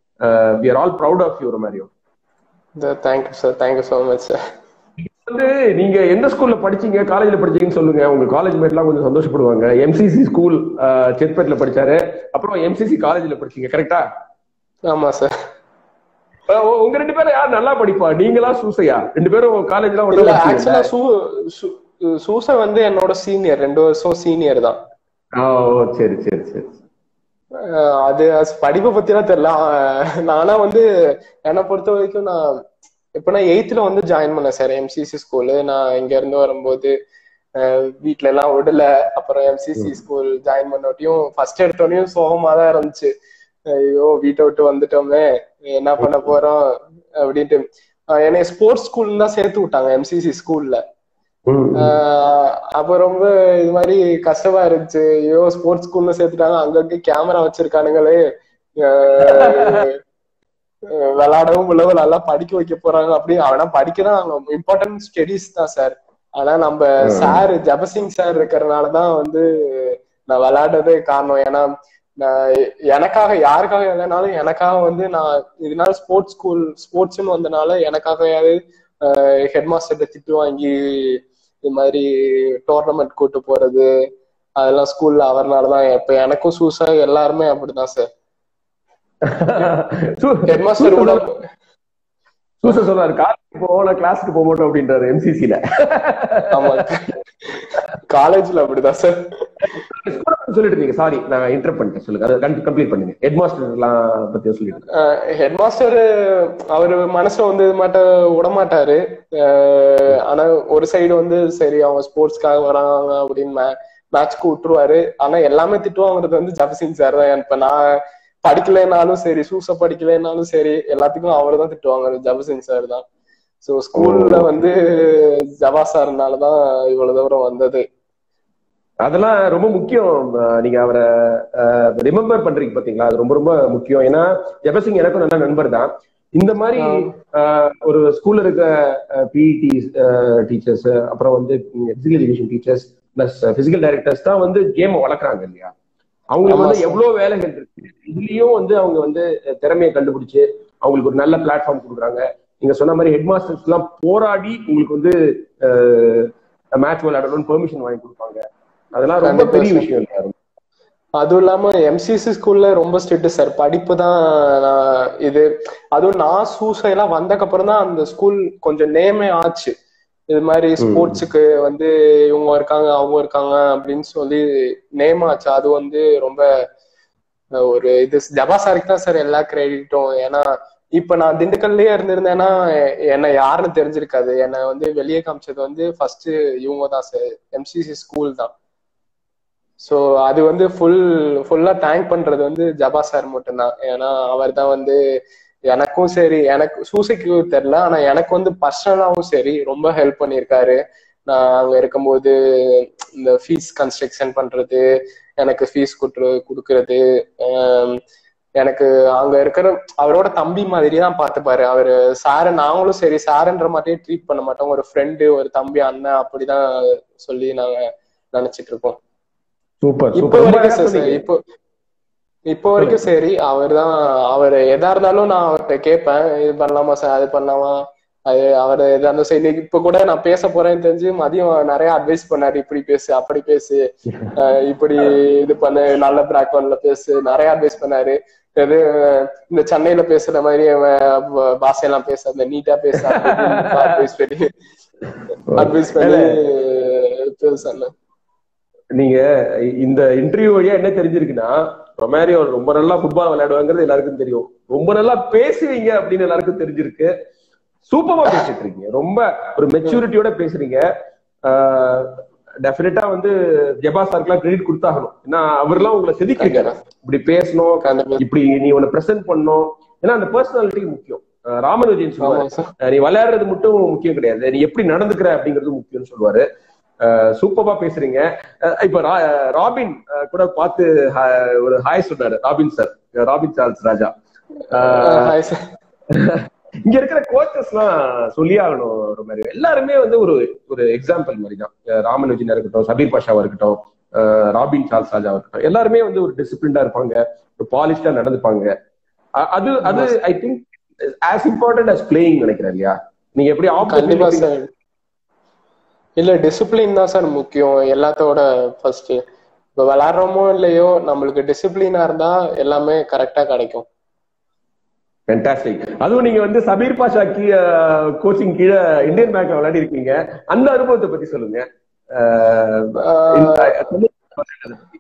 we are all proud of your மாதிரியோ thank you sir thank you so much sir வந்து நீங்க எந்த ஸ்கூல்ல படிச்சீங்க காலேஜ்ல படிச்சீங்கன்னு சொல்லுங்க உங்க காலேஜ் மேட்லாம் கொஞ்சம் சந்தோஷப்படுவாங்க எம்சிசி ஸ்கூல் செட்பேட்ல படிச்சாரு அப்புறம் எம்சிசி காலேஜ்ல படிச்சீங்க கரெக்டா ஆமா சார் உங்க ரெண்டு பேரும் யார் நல்லா படிப்பா நீங்களா சூசையா ரெண்டு பேரும் காலேஜ்லாம் இல்ல ஒண்ணா ஆக்சுவலா சூ சூ- சூசை வந்து என்னோட சீனியர் ரெண்டு வருஷம் சீனியர் தான் ஓ சரி சரி சரி அஹ் அது அது படிப்பை பத்திலாம் தெரியல அஹ் நானா வந்து என்னை பொறுத்த வரைக்கும் நான் இப்ப நான் எயித்துல வந்து ஜாயின் பண்ணேன் சார் எம்சிசி ஸ்கூலு நான் இங்க இருந்து வரும்போது அஹ் வீட்ல எல்லாம் விடல அப்புறம் எம்சிசி ஸ்கூல் ஜாயின் பண்ணோட்டியும் ஃபர்ஸ்ட் எடுத்தோடனையும் சோகமா தான் இருந்துச்சு ஐயோ வீட்டை விட்டு வந்துட்டோமே என்ன பண்ண போறோம் அப்படின்ட்டு அஹ் என்னைய ஸ்போர்ட்ஸ் ஸ்கூல் தான் சேர்த்து விட்டாங்க எம்சிசி ஸ்கூல்ல ம், ஆஹ் அப்ப ரொம்ப இது மாதிரி கஷ்டமா இருந்துச்சு ஐயோ ஸ்போர்ட்ஸ் ஸ்கூல்ல சேர்த்துட்டாங்க அங்கங்க கேமரா வச்சிருக்கானுங்களே ஆஹ் அஹ் விளையாடவும் உள்ள நல்லா படிக்க வைக்க போறாங்க அப்படின்னு அவனா படிக்கதான் இம்பார்ட்டன்ட் ஸ்டடிஸ் தான் சார் ஆனா நம்ம சார் ஜபசிங் சார் இருக்கிறதுனாலதான் வந்து நான் விளையாடுறதே காரணம் ஏன்னா நான் எனக்காக யாருக்காக இல்லைனாலும் எனக்காக வந்து நான் இதனால ஸ்போர்ட்ஸ் ஸ்கூல் ஸ்போர்ட்ஸ்னு வந்தனால எனக்காகயாவது ஹெட் மாஸ்டர்கிட்ட திட்டு வாங்கி இது மாதிரி டோர்னமெண்ட் கூட்டு போறது அதெல்லாம் ஸ்கூல்ல அவர்னாலதான் இப்ப எனக்கும் சூசா எல்லாருமே அப்படிதான் சார் ஹெட் மாஸ்டர் கூட சூச சொல்றாரு காலேஜ் போவோம் நான் கிளாஸுக்கு போக மாட்டோம் அப்படின்றாரு எம்சிசில ஆமா காலேஜ்ல அப்படிதான் சார் சொல்லிட்டு இருந்தீங்க சாரி நான் இன்டர் பண்ணிட்டேன் சொல்லுங்க அதை கம்ப்ளீட் பண்ணுங்க ஹெட் மாஸ்டர் எல்லாம் பத்தி சொல்லிட்டு ஹெட் மாஸ்டர் அவரு மனசுல வந்து இது மாட்ட விடமாட்டாரு அஹ் ஆனா ஒரு சைடு வந்து சரி அவங்க ஸ்போர்ட்ஸ்க்காக வராங்க அப்படின்னு மேட்ச்க்கு விட்டுருவாரு ஆனா எல்லாமே திட்டுவாங்கிறது வந்து ஜபசிங் சார் தான் இப்ப நான் படிக்கலைனாலும் சரி சூச படிக்கலைனாலும் சரி எல்லாத்துக்கும் அவர் தான் திட்டுவாங்க ஜபசிங் சார் தான் சோ ஸ்கூல்ல வந்து ஜவா சார்னாலதான் இவ்வளவு தூரம் வந்தது அதெல்லாம் ரொம்ப முக்கியம் அஹ் நீங்க அவரை ரிமெம்பர் பண்றீங்க பாத்தீங்களா அது ரொம்ப ரொம்ப முக்கியம் ஏன்னா ஜெபசிங் எனக்கும் நல்ல நண்பர் தான் இந்த மாதிரி அஹ், ஒரு ஸ்கூல்ல இருக்க பிஇடி டீச்சர்ஸ் அப்புறம் வந்து physical education teachers plus physical directors தான் வந்து கேம் வளர்க்குறாங்க இல்லையா அவங்களுக்கு ஆமா வந்து sir. எவ்வளவு வேலைகள் இருக்கு இதுலயும் வந்து அவங்க வந்து திறமையை கண்டுபிடிச்சு அவங்களுக்கு ஒரு நல்ல பிளாட்ஃபார்ம் கொடுக்குறாங்க நீங்க சொன்ன மாதிரி ஹெட் மாஸ்டர்ஸ் எல்லாம் போராடி உங்களுக்கு வந்து மேட்ச் விளையாடணும்னு பெர்மிஷன் வாங்கி கொடுப்பாங்க அதெல்லாம் ரொம்ப கண்டிப்பா பெரிய sir. விஷயம் இல்லையா அதுவும் இல்லாம எம்சிசி ஸ்கூல்ல ரொம்ப ஸ்ட்ரிக்ட் சார் படிப்பு தான் நான் இது அதுவும் நான் சூசை எல்லாம் வந்தக்கு அப்புறம் தான் அந்த ஸ்கூல் கொஞ்சம் நேமே ஆச்சு இது மாதிரி ஸ்போர்ட்ஸுக்கு வந்து இவங்க இருக்காங்க அவங்க இருக்காங்க அப்படின்னு சொல்லி நேம் ஆச்சு அது வந்து ரொம்ப அஹ், ஒரு இது ஜபா சாருக்கு தான் சார் எல்லா கிரெடிட்டும் ஏன்னா இப்ப நான் திண்டுக்கல்லையே இருந்திருந்தேன்னா எ- என்னை யாருன்னு தெரிஞ்சிருக்காது என்னை வந்து வெளியே காமிச்சது வந்து ஃபர்ஸ்ட் இவங்க தான் சார் எம்சிசி ஸ்கூல் தான் சோ அது வந்து ஃபுல் ஃபுல்லா தேங்க் பண்றது வந்து ஜபா சார் மட்டும்தான் ஏன்னா அவர் தான் வந்து எனக்கும் சரி எனக்கு சூசைக்கு தெரியல ஆனா எனக்கு வந்து பர்சனலாவும் சரி ரொம்ப ஹெல்ப் பண்ணியிருக்காரு நான் அங்க இருக்கும்போது இந்த ஃபீஸ் கன்ஸ்ட்ரக்ஷன் பண்றது எனக்கு ஃபீஸ் குடுற கொடுக்கறது ஆம், எனக்கு அங்க இருக்கிற அவரோட தம்பி மாதிரி தான் பார்த்துப்பாரு அவரு சார நாங்களும் சரி சாருன்ற மாதிரியே ட்ரீட் பண்ண மாட்டோம் ஒரு ஃப்ரெண்டு ஒரு தம்பி அண்ணன் அப்படிதான் சொல்லி நாங்க நினைச்சிட்டு இருக்கோம் சூப்பர் இப்ப சூப்பர் ரொம்ப வரைக்கும் அழகா சரி சொன்னீங்க. இப்போ இப்போ வரைக்கும் சரி அவர் தான் அவர் எதா இருந்தாலும் நான் அவர்கிட்ட கேட்பேன் இது பண்ணலாமா சார் அது பண்ணலாமா அது அவர் எதா இருந்தாலும் சரி இன்னைக்கு இப்ப கூட நான் பேச போறேன்னு தெரிஞ்சு மதியம் நிறைய அட்வைஸ் பண்ணாரு இப்படி பேசு அப்படி பேசு அஹ் இப்படி இது பண்ணு நல்ல பேக்ரவுண்ட்ல பேசு நிறைய அட்வைஸ் பண்ணாரு எது இந்த சென்னையில பேசுற மாதிரி அவன் ப- பாஷையெல்லாம் பேச அந்த நீட்டா பேச அட்வைஸ் பண்ணி அட்வைஸ் பண்ணி பேசணும் நீங்க இந்த இன்டர்வியூ வழியா என்ன தெரிஞ்சிருக்குன்னா ரொமாரியோ ரொம்ப நல்லா ஃபுட்பால் விளையாடுவாங்கிறது எல்லாருக்கும் தெரியும் ரொம்ப நல்லா பேசுவீங்க அப்படின்னு எல்லாருக்கும் தெரிஞ்சிருக்கு சூப்பரா பேசிட்டு இருக்கீங்க ரொம்ப ஒரு மெச்சூரிட்டியோட பேசுறீங்க டெஃபினட்டா வந்து ஜெபா சாருக்குலாம் கிரெடிட் கொடுத்தாகணும் ஏன்னா அவர்லாம் உங்களை செதுக்கிருக்காரு இப்படி பேசணும் கண்டிப்பா இப்படி நீ உன்னை பிரசன்ட் பண்ணணும் ஏன்னா அந்த பர்சனாலிட்டி முக்கியம் அஹ் ராமன் விஜயன் சொல்லுவாரு ஆமா சார் அஹ் நீ விளையாடுறது மட்டும் முக்கியம் கிடையாது நீ எப்படி நடந்துக்கிற அப்படிங்கிறது முக்கியம்னு சொல்லுவாரு சூப்பரா பேசுறீங்க அஹ் இப்ப ரா- ராபின் அஹ் கூட பார்த்து ஹ- ஒரு ஹாய் சொன்னாரு ராபின் சார் ராபின் சார்ல்ஸ் ராஜா அஹ் ஹாய் சார் இங்க இருக்கிற கோச்சஸ் எல்லாம் சொல்லியே ஆகணும் ரொம்ப எல்லாருமே வந்து ஒரு ஒரு எக்ஸாம்பிள் மாதிரி தான் அஹ் ராமன் விஜயனா இருக்கட்டும் சபீர் பாஷாவா இருக்கட்டும் அஹ் ராபின் சார்ல்ஸ் ராஜாவா இருக்கட்டும் எல்லாருமே வந்து ஒரு டிசிப்ளின்டா இருப்பாங்க ஒரு பாலிஷ்டா நடந்துப்பாங்க அ- அது அது I think as important as playing நினைக்கிறேன் இல்லையா நீங்க எப்படி கண்டிப்பா ஆப்போசிட் சார் இல்ல டிசிப்ளின் தான் சார் முக்கியம் எல்லாத்தோட ஃபர்ஸ்ட் இப்ப விளையாடுறோமோ இல்லையோ நம்மளுக்கு டிசிப்ளினா இருந்தா எல்லாமே கரெக்டா கிடைக்கும் ஃபேண்டாஸ்டிக் அதுவும் நீங்க வந்து சபீர் பாஷா கீ கோச்சிங் கீழே இந்தியன் பேங்க்ல விளையாடி இருக்கீங்க அந்த அனுபவத்தை பத்தி சொல்லுங்க அஹ் இந்த- அதை பத்தி.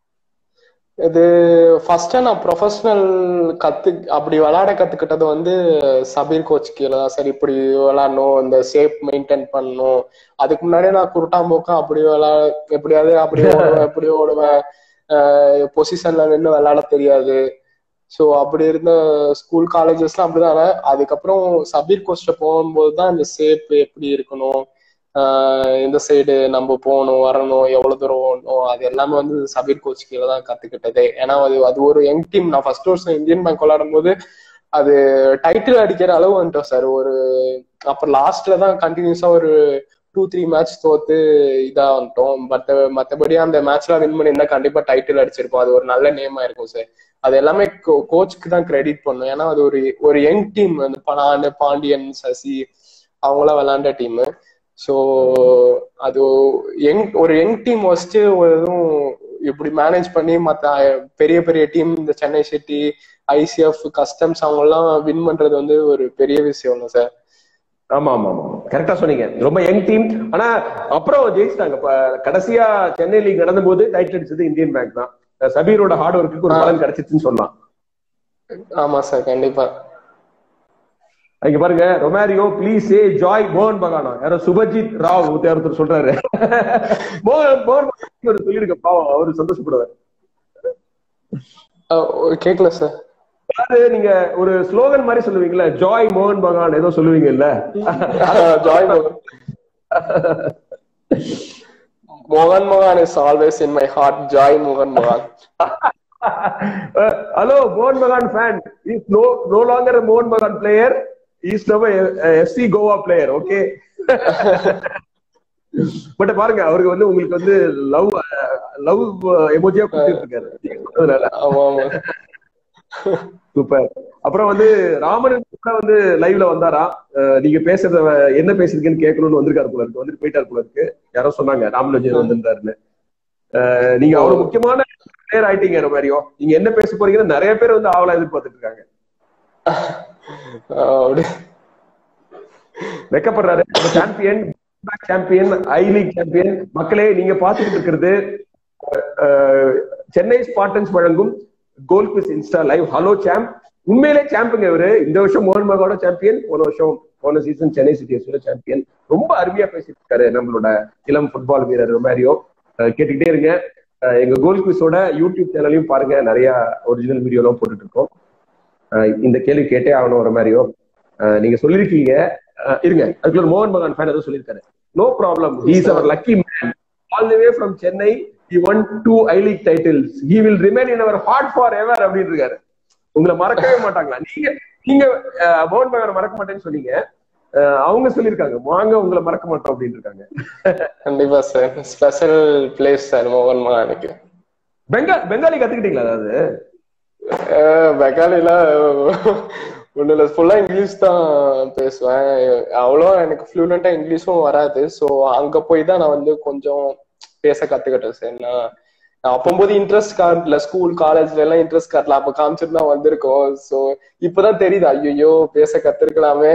இது ஃபர்ஸ்ட் நான் ப்ரொஃபஷனல் கத்து அப்படி விளையாட கத்துக்கிட்டது வந்து சபீர் கோச் கீழே தான் சார் இப்படி விளையாடணும் இந்த ஷேப் மெயின்டைன் பண்ணணும் அதுக்கு முன்னாடியே நான் குருட்டாம்போக்கா அப்படி விளையாட எப்படியாவது அப்படி ஓடுவேன் எப்படி ஓடுவேன் பொசிஷன்ல நின்று விளையாட தெரியாது ஸோ அப்படி இருந்த ஸ்கூல் காலேஜஸ்லாம் அப்படிதான் அதுக்கப்புறம் சபீர் கோஸ்ட போகும்போது தான் இந்த ஷேப் எப்படி இருக்கணும் ஆஹ் இந்த சைடு நம்ம போகணும் வரணும் எவ்வளவு தூரம் ஓடணும் அது எல்லாமே வந்து சபீர் கோச் கீழே தான் கத்துக்கிட்டதே ஏன்னா அது அது ஒரு யங் டீம் நான் ஃபர்ஸ்ட் வருஷம் இந்தியன் பேங்க் விளையாடும் போது அது டைட்டில் அடிக்கிற அளவு வந்துட்டோம் சார் ஒரு அப்புறம் லாஸ்ட்ல தான் கண்டினியூஸா ஒரு டூ த்ரீ மேட்ச் தோத்து இதா வந்துட்டோம் மத்த மத்தபடி அந்த மேட்ச்ல வின் பண்ணியிருந்தா கண்டிப்பா டைட்டில் அடிச்சிருப்போம் அது ஒரு நல்ல நேமா இருக்கும் சார் அது எல்லாமே கோச்சுக்கு தான் கிரெடிட் பண்ணும் ஏன்னா அது ஒரு ஒரு யங் டீம் அந்த பனான் பாண்டியன் சசி அவங்களாம் விளையாண்ட டீம் ஸோ அது யங் ஒரு யங் டீம் வச்சுட்டு எதுவும் இப்படி மேனேஜ் பண்ணி மற்ற பெரிய பெரிய டீம் இந்த சென்னை சிட்டி ஐசிஎஃப் கஸ்டம்ஸ் அவங்க எல்லாம் வின் பண்றது வந்து ஒரு பெரிய விஷயம் சார் ஆமா ஆமா ஆமா கரெக்டா சொன்னீங்க ரொம்ப யங் டீம் ஆனா அப்புறம் ஜெயிச்சிட்டாங்க இப்ப கடைசியா சென்னை லீக் நடந்த போது டைட்டில் அடிச்சது இந்தியன் பேங்க் தான் சபீரோட ஹார்ட் ஒர்க்குக்கு ஒரு பலன் கிடைச்சிச்சுன்னு சொல்லலாம் ஆமா சார் கண்டிப்பா இங்க பாருங்க ரொமாரியோ ப்ளீஸ் ஏ ஜாய் மோகன் பகானா யாரோ சுபஜித் ராவ் ஒருத்தர் சொல்றாரு மோகன் மோகன் ஒரு சொல்லிருக்க பாவம் அவரு சந்தோஷப்படுவார் கேட்கல சார் அதாவது நீங்க ஒரு ஸ்லோகன் மாதிரி சொல்லுவீங்கல்ல ஜாய் மோகன் பகான் ஏதோ சொல்லுவீங்கல்ல ஜாய் மோகன் மோகன் மகான் is always in my heart Joy மோகன் மகான் ஹலோ மோகன் Bagan fan is no no longer மோகன் பகான் பிளேயர் இஸ் நவ FC Goa player okay but பாருங்க அவருக்கு வந்து உங்களுக்கு வந்து லவ் லவ் எமோஜியா கொடுத்துட்டு இருக்காரு ஆமா ஆமா சூப்பர் அப்புறம் வந்து ராமன் கூட வந்து லைவ்ல வந்தாரா நீங்க பேசுறத என்ன பேசுறீங்கன்னு கேட்கணும்னு வந்திருக்காரு போல இருக்கு வந்துட்டு போயிட்டாரு போல இருக்கு யாரோ சொன்னாங்க ராமன் விஜய் வந்திருந்தாருன்னு நீங்க அவ்வளவு முக்கியமான பிளேயர் ஆயிட்டீங்க மாதிரியோ நீங்க என்ன பேச போறீங்கன்னு நிறைய பேர் வந்து ஆவலா எதிர்பார்த்துட்டு இருக்காங்க வெக்கப்படுறாரு champion champion I league champion மக்களே நீங்க பாத்துக்கிட்டு இருக்கிறது சென்னை ஸ்பாட்டன்ஸ் வழங்கும் goal quiz insta live hello champ உண்மையிலே சாம்பியன் இவரு இந்த வருஷம் மோகன் மகாவோட சாம்பியன் போன வருஷம் போன சீசன் சென்னை சிட்டிஸோட சாம்பியன் ரொம்ப அருமையா பேசிட்டு இருக்காரு நம்மளோட இளம் ஃபுட்பால் வீரர் ரொமாரியோ கேட்டுக்கிட்டே இருங்க எங்க கோல் குவிஸோட யூடியூப் சேனலையும் பாருங்க நிறைய ஒரிஜினல் வீடியோ எல்லாம் போட்டுட்டு இருக்கோம் இந்த கேள்வி கேட்டே ஆகணும் ரொமாரியோ நீங்க சொல்லிருக்கீங்க இருங்க அதுக்குள்ள மோகன் பகான் ஃபேன் ஏதோ சொல்லியிருக்காரு no problem he's our lucky man all the way from Chennai he won two I league titles he will remain in our heart forever அப்படின்னு இருக்காரு உங்களை மறக்கவே மாட்டாங்களா நீங்க நீங்க மோகன் பகான் மறக்க மாட்டேன்னு சொன்னீங்க அவங்க சொல்லியிருக்காங்க வாங்க உங்களை மறக்க மாட்டோம் அப்படின்னு இருக்காங்க கண்டிப்பா சார் ஸ்பெஷல் பிளேஸ் சார் மோகன் மகானுக்கு பெங்கால் பெங்காலி கத்துக்கிட்டீங்களா அதாவது பெங்காலில ஒண்ணு இல்ல ஃபுல்லா இங்கிலீஷ் தான் பேசுவேன் அவ்வளோ எனக்கு ஃப்ளூலண்டா இங்கிலீஷும் வராது ஸோ அங்க போய் தான் நான் வந்து கொஞ்சம் பேச கத்துக்கிட்டேன் சார் நான் அப்போது இன்ட்ரெஸ்ட் கார்ட்ல ஸ்கூல் காலேஜ்ல எல்லாம் இன்ட்ரெஸ்ட் கார்ட்ல அப்ப காமிச்சிட்டு தான் வந்திருக்கோம் சோ இப்பதான் தெரியுது ஐயோ பேச கத்துருக்கலாமே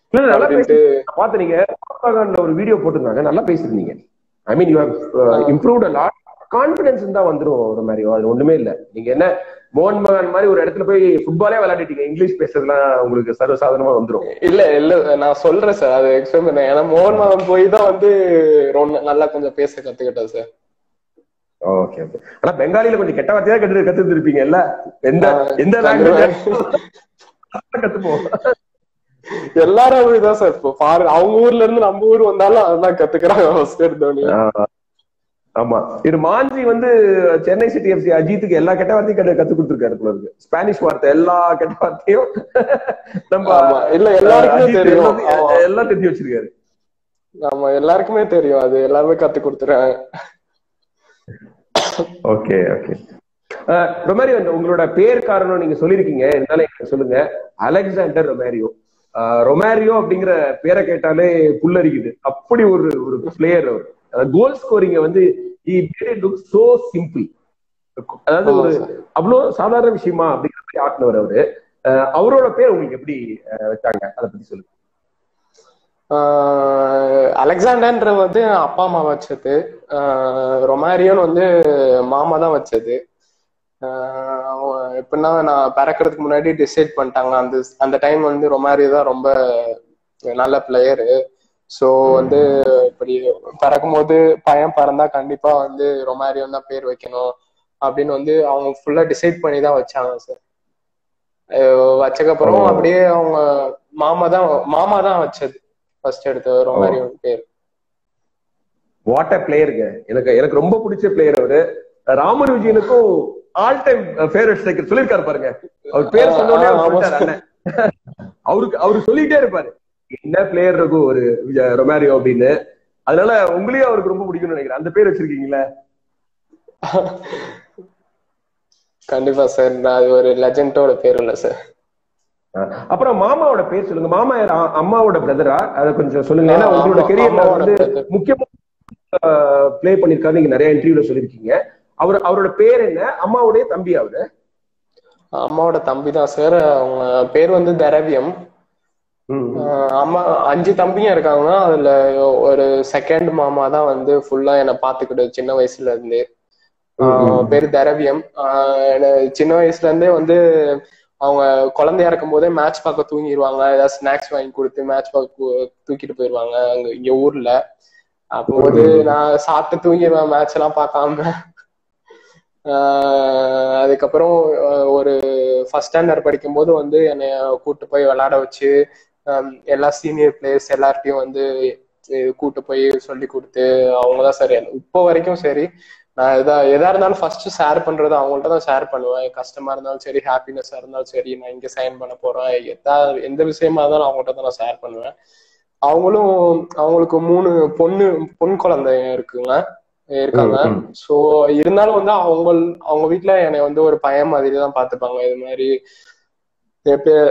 பாத்து நீங்க ஒரு வீடியோ போட்டிருந்தாங்க நல்லா பேசிருந்தீங்க I mean you improved a lot confidence தான் வந்துரும் ஒரு மாதிரி அது ஒண்ணுமே இல்ல நீங்க என்ன மோகன் மகான் மாதிரி ஒரு இடத்துல போய் ஃபுட்பாலே விளையாடிட்டீங்க இங்கிலீஷ் பேசுறதுலாம் உங்களுக்கு சர்வசாதாரணமா வந்துரும் இல்ல இல்ல நான் சொல்றேன் சார் அது எக்ஸ்பிளைன் பண்ணேன் ஏன்னா மோகன் மகான் போய் தான் வந்து ரொம்ப நல்லா கொஞ்சம் பேச கத்துக்கிட்டேன் சார் ஓகே ஓகே ஆனா பெங்காலில கொஞ்சம் கெட்ட வார்த்தையா கத்து கத்துருப்பீங்க இல்ல எந்த எந்த லாங்குவேஜ் கத்துப்போம் எல்லாரும் அப்படிதான் சார் இப்போ பாரு அவங்க ஊர்ல இருந்து நம்ம ஊர் வந்தாலும் அதான் கத்துக்கிறாங்க ஃபர்ஸ்ட் எடுத்தோடனே ஆமா இது மாஞ்சி வந்து சென்னை சிட்டி எஃப்சி அஜித்துக்கு எல்லா கெட்ட வார்த்தையும் கத்து கொடுத்துருக்காரு போல இருக்கு ஸ்பானிஷ் வார்த்தை எல்லா கெட்ட வார்த்தையும் நம்ம இல்ல எல்லாருக்குமே தெரியும் எல்லாம் தெரிஞ்சு வச்சிருக்காரு ஆமா எல்லாருக்குமே தெரியும் அது எல்லாருமே கத்து கொடுத்துறாங்க ஓகே ஓகே ரொமாரியோ உங்களோட பேர் காரணம் நீங்க சொல்லிருக்கீங்க இருந்தாலும் எனக்கு சொல்லுங்க அலெக்சாண்டர் ரொமாரியோ ரொமாரியோ அப்படிங்கிற பேரை கேட்டாலே புல்லரிக்குது அப்படி ஒரு ஒரு பிளேயர் அவர் கோல் ஸ்கோரிங்க வந்து லுக் சோ சிம்பிள் அதாவது ஒரு அவ்வளவு சாதாரண விஷயமா அப்படிங்கிற மாதிரி ஆட்டினவர் அவரு அவரோட பேர் உங்களுக்கு எப்படி வச்சாங்க அதை பத்தி சொல்லுங்க அலெக்சாண்டர்ன்ற வந்து அப்பா அம்மா வச்சது ரொமாரியோன்னு வந்து மாமா தான் வச்சது எப்படின்னா நான் பிறக்கிறதுக்கு முன்னாடி டிசைட் பண்ணிட்டாங்க அந்த அந்த டைம் வந்து ரொமாரியோ தான் ரொம்ப நல்ல பிளேயரு ஸோ வந்து இப்படி பிறக்கும் போது பையன் பிறந்தா கண்டிப்பா வந்து ரொமாரியோ தான் பேர் வைக்கணும் அப்படின்னு வந்து அவங்க ஃபுல்லா டிசைட் பண்ணி தான் வச்சாங்க சார் வச்சக்கப்புறம் அப்படியே அவங்க மாமா தான் மாமா தான் வச்சது ஃபர்ஸ்ட் எடுத்த ரொமாரியோ பேர் வாட் அ பிளேயருங்க எனக்கு எனக்கு ரொம்ப பிடிச்ச பிளேயர் அவரு ராமர் விஜயனுக்கும் ஆல் டைம் ஃபேவரட் ஸ்ட்ரைக்கர் சொல்லிருக்காரு பாருங்க அவர் பேர் சொன்ன அவருக்கு அவரு சொல்லிட்டே இருப்பாரு என்ன பிளேயர் இருக்கும் ஒரு விஜ- ரொமாரியோ அப்படின்னு அதனால உங்களையும் அவருக்கு ரொம்ப பிடிக்கும்னு நினைக்கிறேன் அந்த பேர் வச்சிருக்கீங்களா கண்டிப்பா சார் நான் அது ஒரு லெஜண்டோட பேர் இல்ல சார் அப்புறம் மாமாவோட பேர் சொல்லுங்க மாமா யார்? அ- அம்மாவோட பிரதரா அதை கொஞ்சம் சொல்லுங்க ஏன்னா ஆ, உங்களோட ஆமா, கெரியர்ல அம்மாவோட வந்து brother. முக்கியமா ப்ளே பண்ணிருக்காரு நீங்க நிறைய இன்டர்வியூல சொல்லிருக்கீங்க அவர் அவரோட பேர் என்ன அம்மாவுடைய தம்பி அவரு அம்மாவோட தம்பி தான் சார் அவங்க பேர் வந்து திரவியம் ம். ஆஹ் அம்மா அஞ்சு தம்பிங்க இருக்காங்கன்னா அதுல ஒரு செகண்ட் மாமா தான் வந்து ஃபுல்லா என்னை பாத்துக்கிட்டு சின்ன வயசுல இருந்து ஆஹ் பேரு திரவியம் ஆஹ் எனக்கு சின்ன வயசுல இருந்தே வந்து அவங்க குழந்தையா இருக்கும் போதே மேட்ச் பார்க்க தூங்கிடுவாங்க ஏதாவது ஸ்நாக்ஸ் வாங்கி கொடுத்து மேட்ச் பார்க்க தூக்கிட்டு போயிடுவாங்க அங்க இங்க ஊர்ல அப்போது நான் சாப்பிட்டு தூங்கிடுவேன் மேட்ச் எல்லாம் பார்க்காம ஆஹ் அதுக்கப்புறம் ஆஹ் ஒரு ஃபர்ஸ்ட் ஸ்டாண்டர்ட் படிக்கும்போது வந்து என்னைய கூட்டு போய் விளையாட வச்சு ஹம், எல்லா சீனியர் பிளேயர்ஸ் எல்லார்ட்டையும் வந்து இது கூட்டு போய் சொல்லி கொடுத்து அவங்க தான் சரி இப்போ வரைக்கும் சரி நான் எதா எதா இருந்தாலும் ஃபர்ஸ்ட் ஷேர் பண்றது அவங்கள்ட்ட தான் ஷேர் பண்ணுவேன் கஷ்டமா இருந்தாலும் சரி ஹாப்பினஸா இருந்தாலும் சரி நான் இங்க சைன் பண்ண போறேன் எதா எந்த விஷயமா இருந்தாலும் அவங்கள்ட்ட தான் நான் ஷேர் பண்ணுவேன் அவங்களும் அவங்களுக்கு மூணு பொண்ணு பொன் குழந்தைங்க இருக்குங்க இருக்காங்க ம், ம். சோ இருந்தாலும் வந்து அவங்க அவங்க வீட்ல என்னை வந்து ஒரு பையன் மாதிரி தான் பாத்துப்பாங்க இது மாதிரி எப்ப-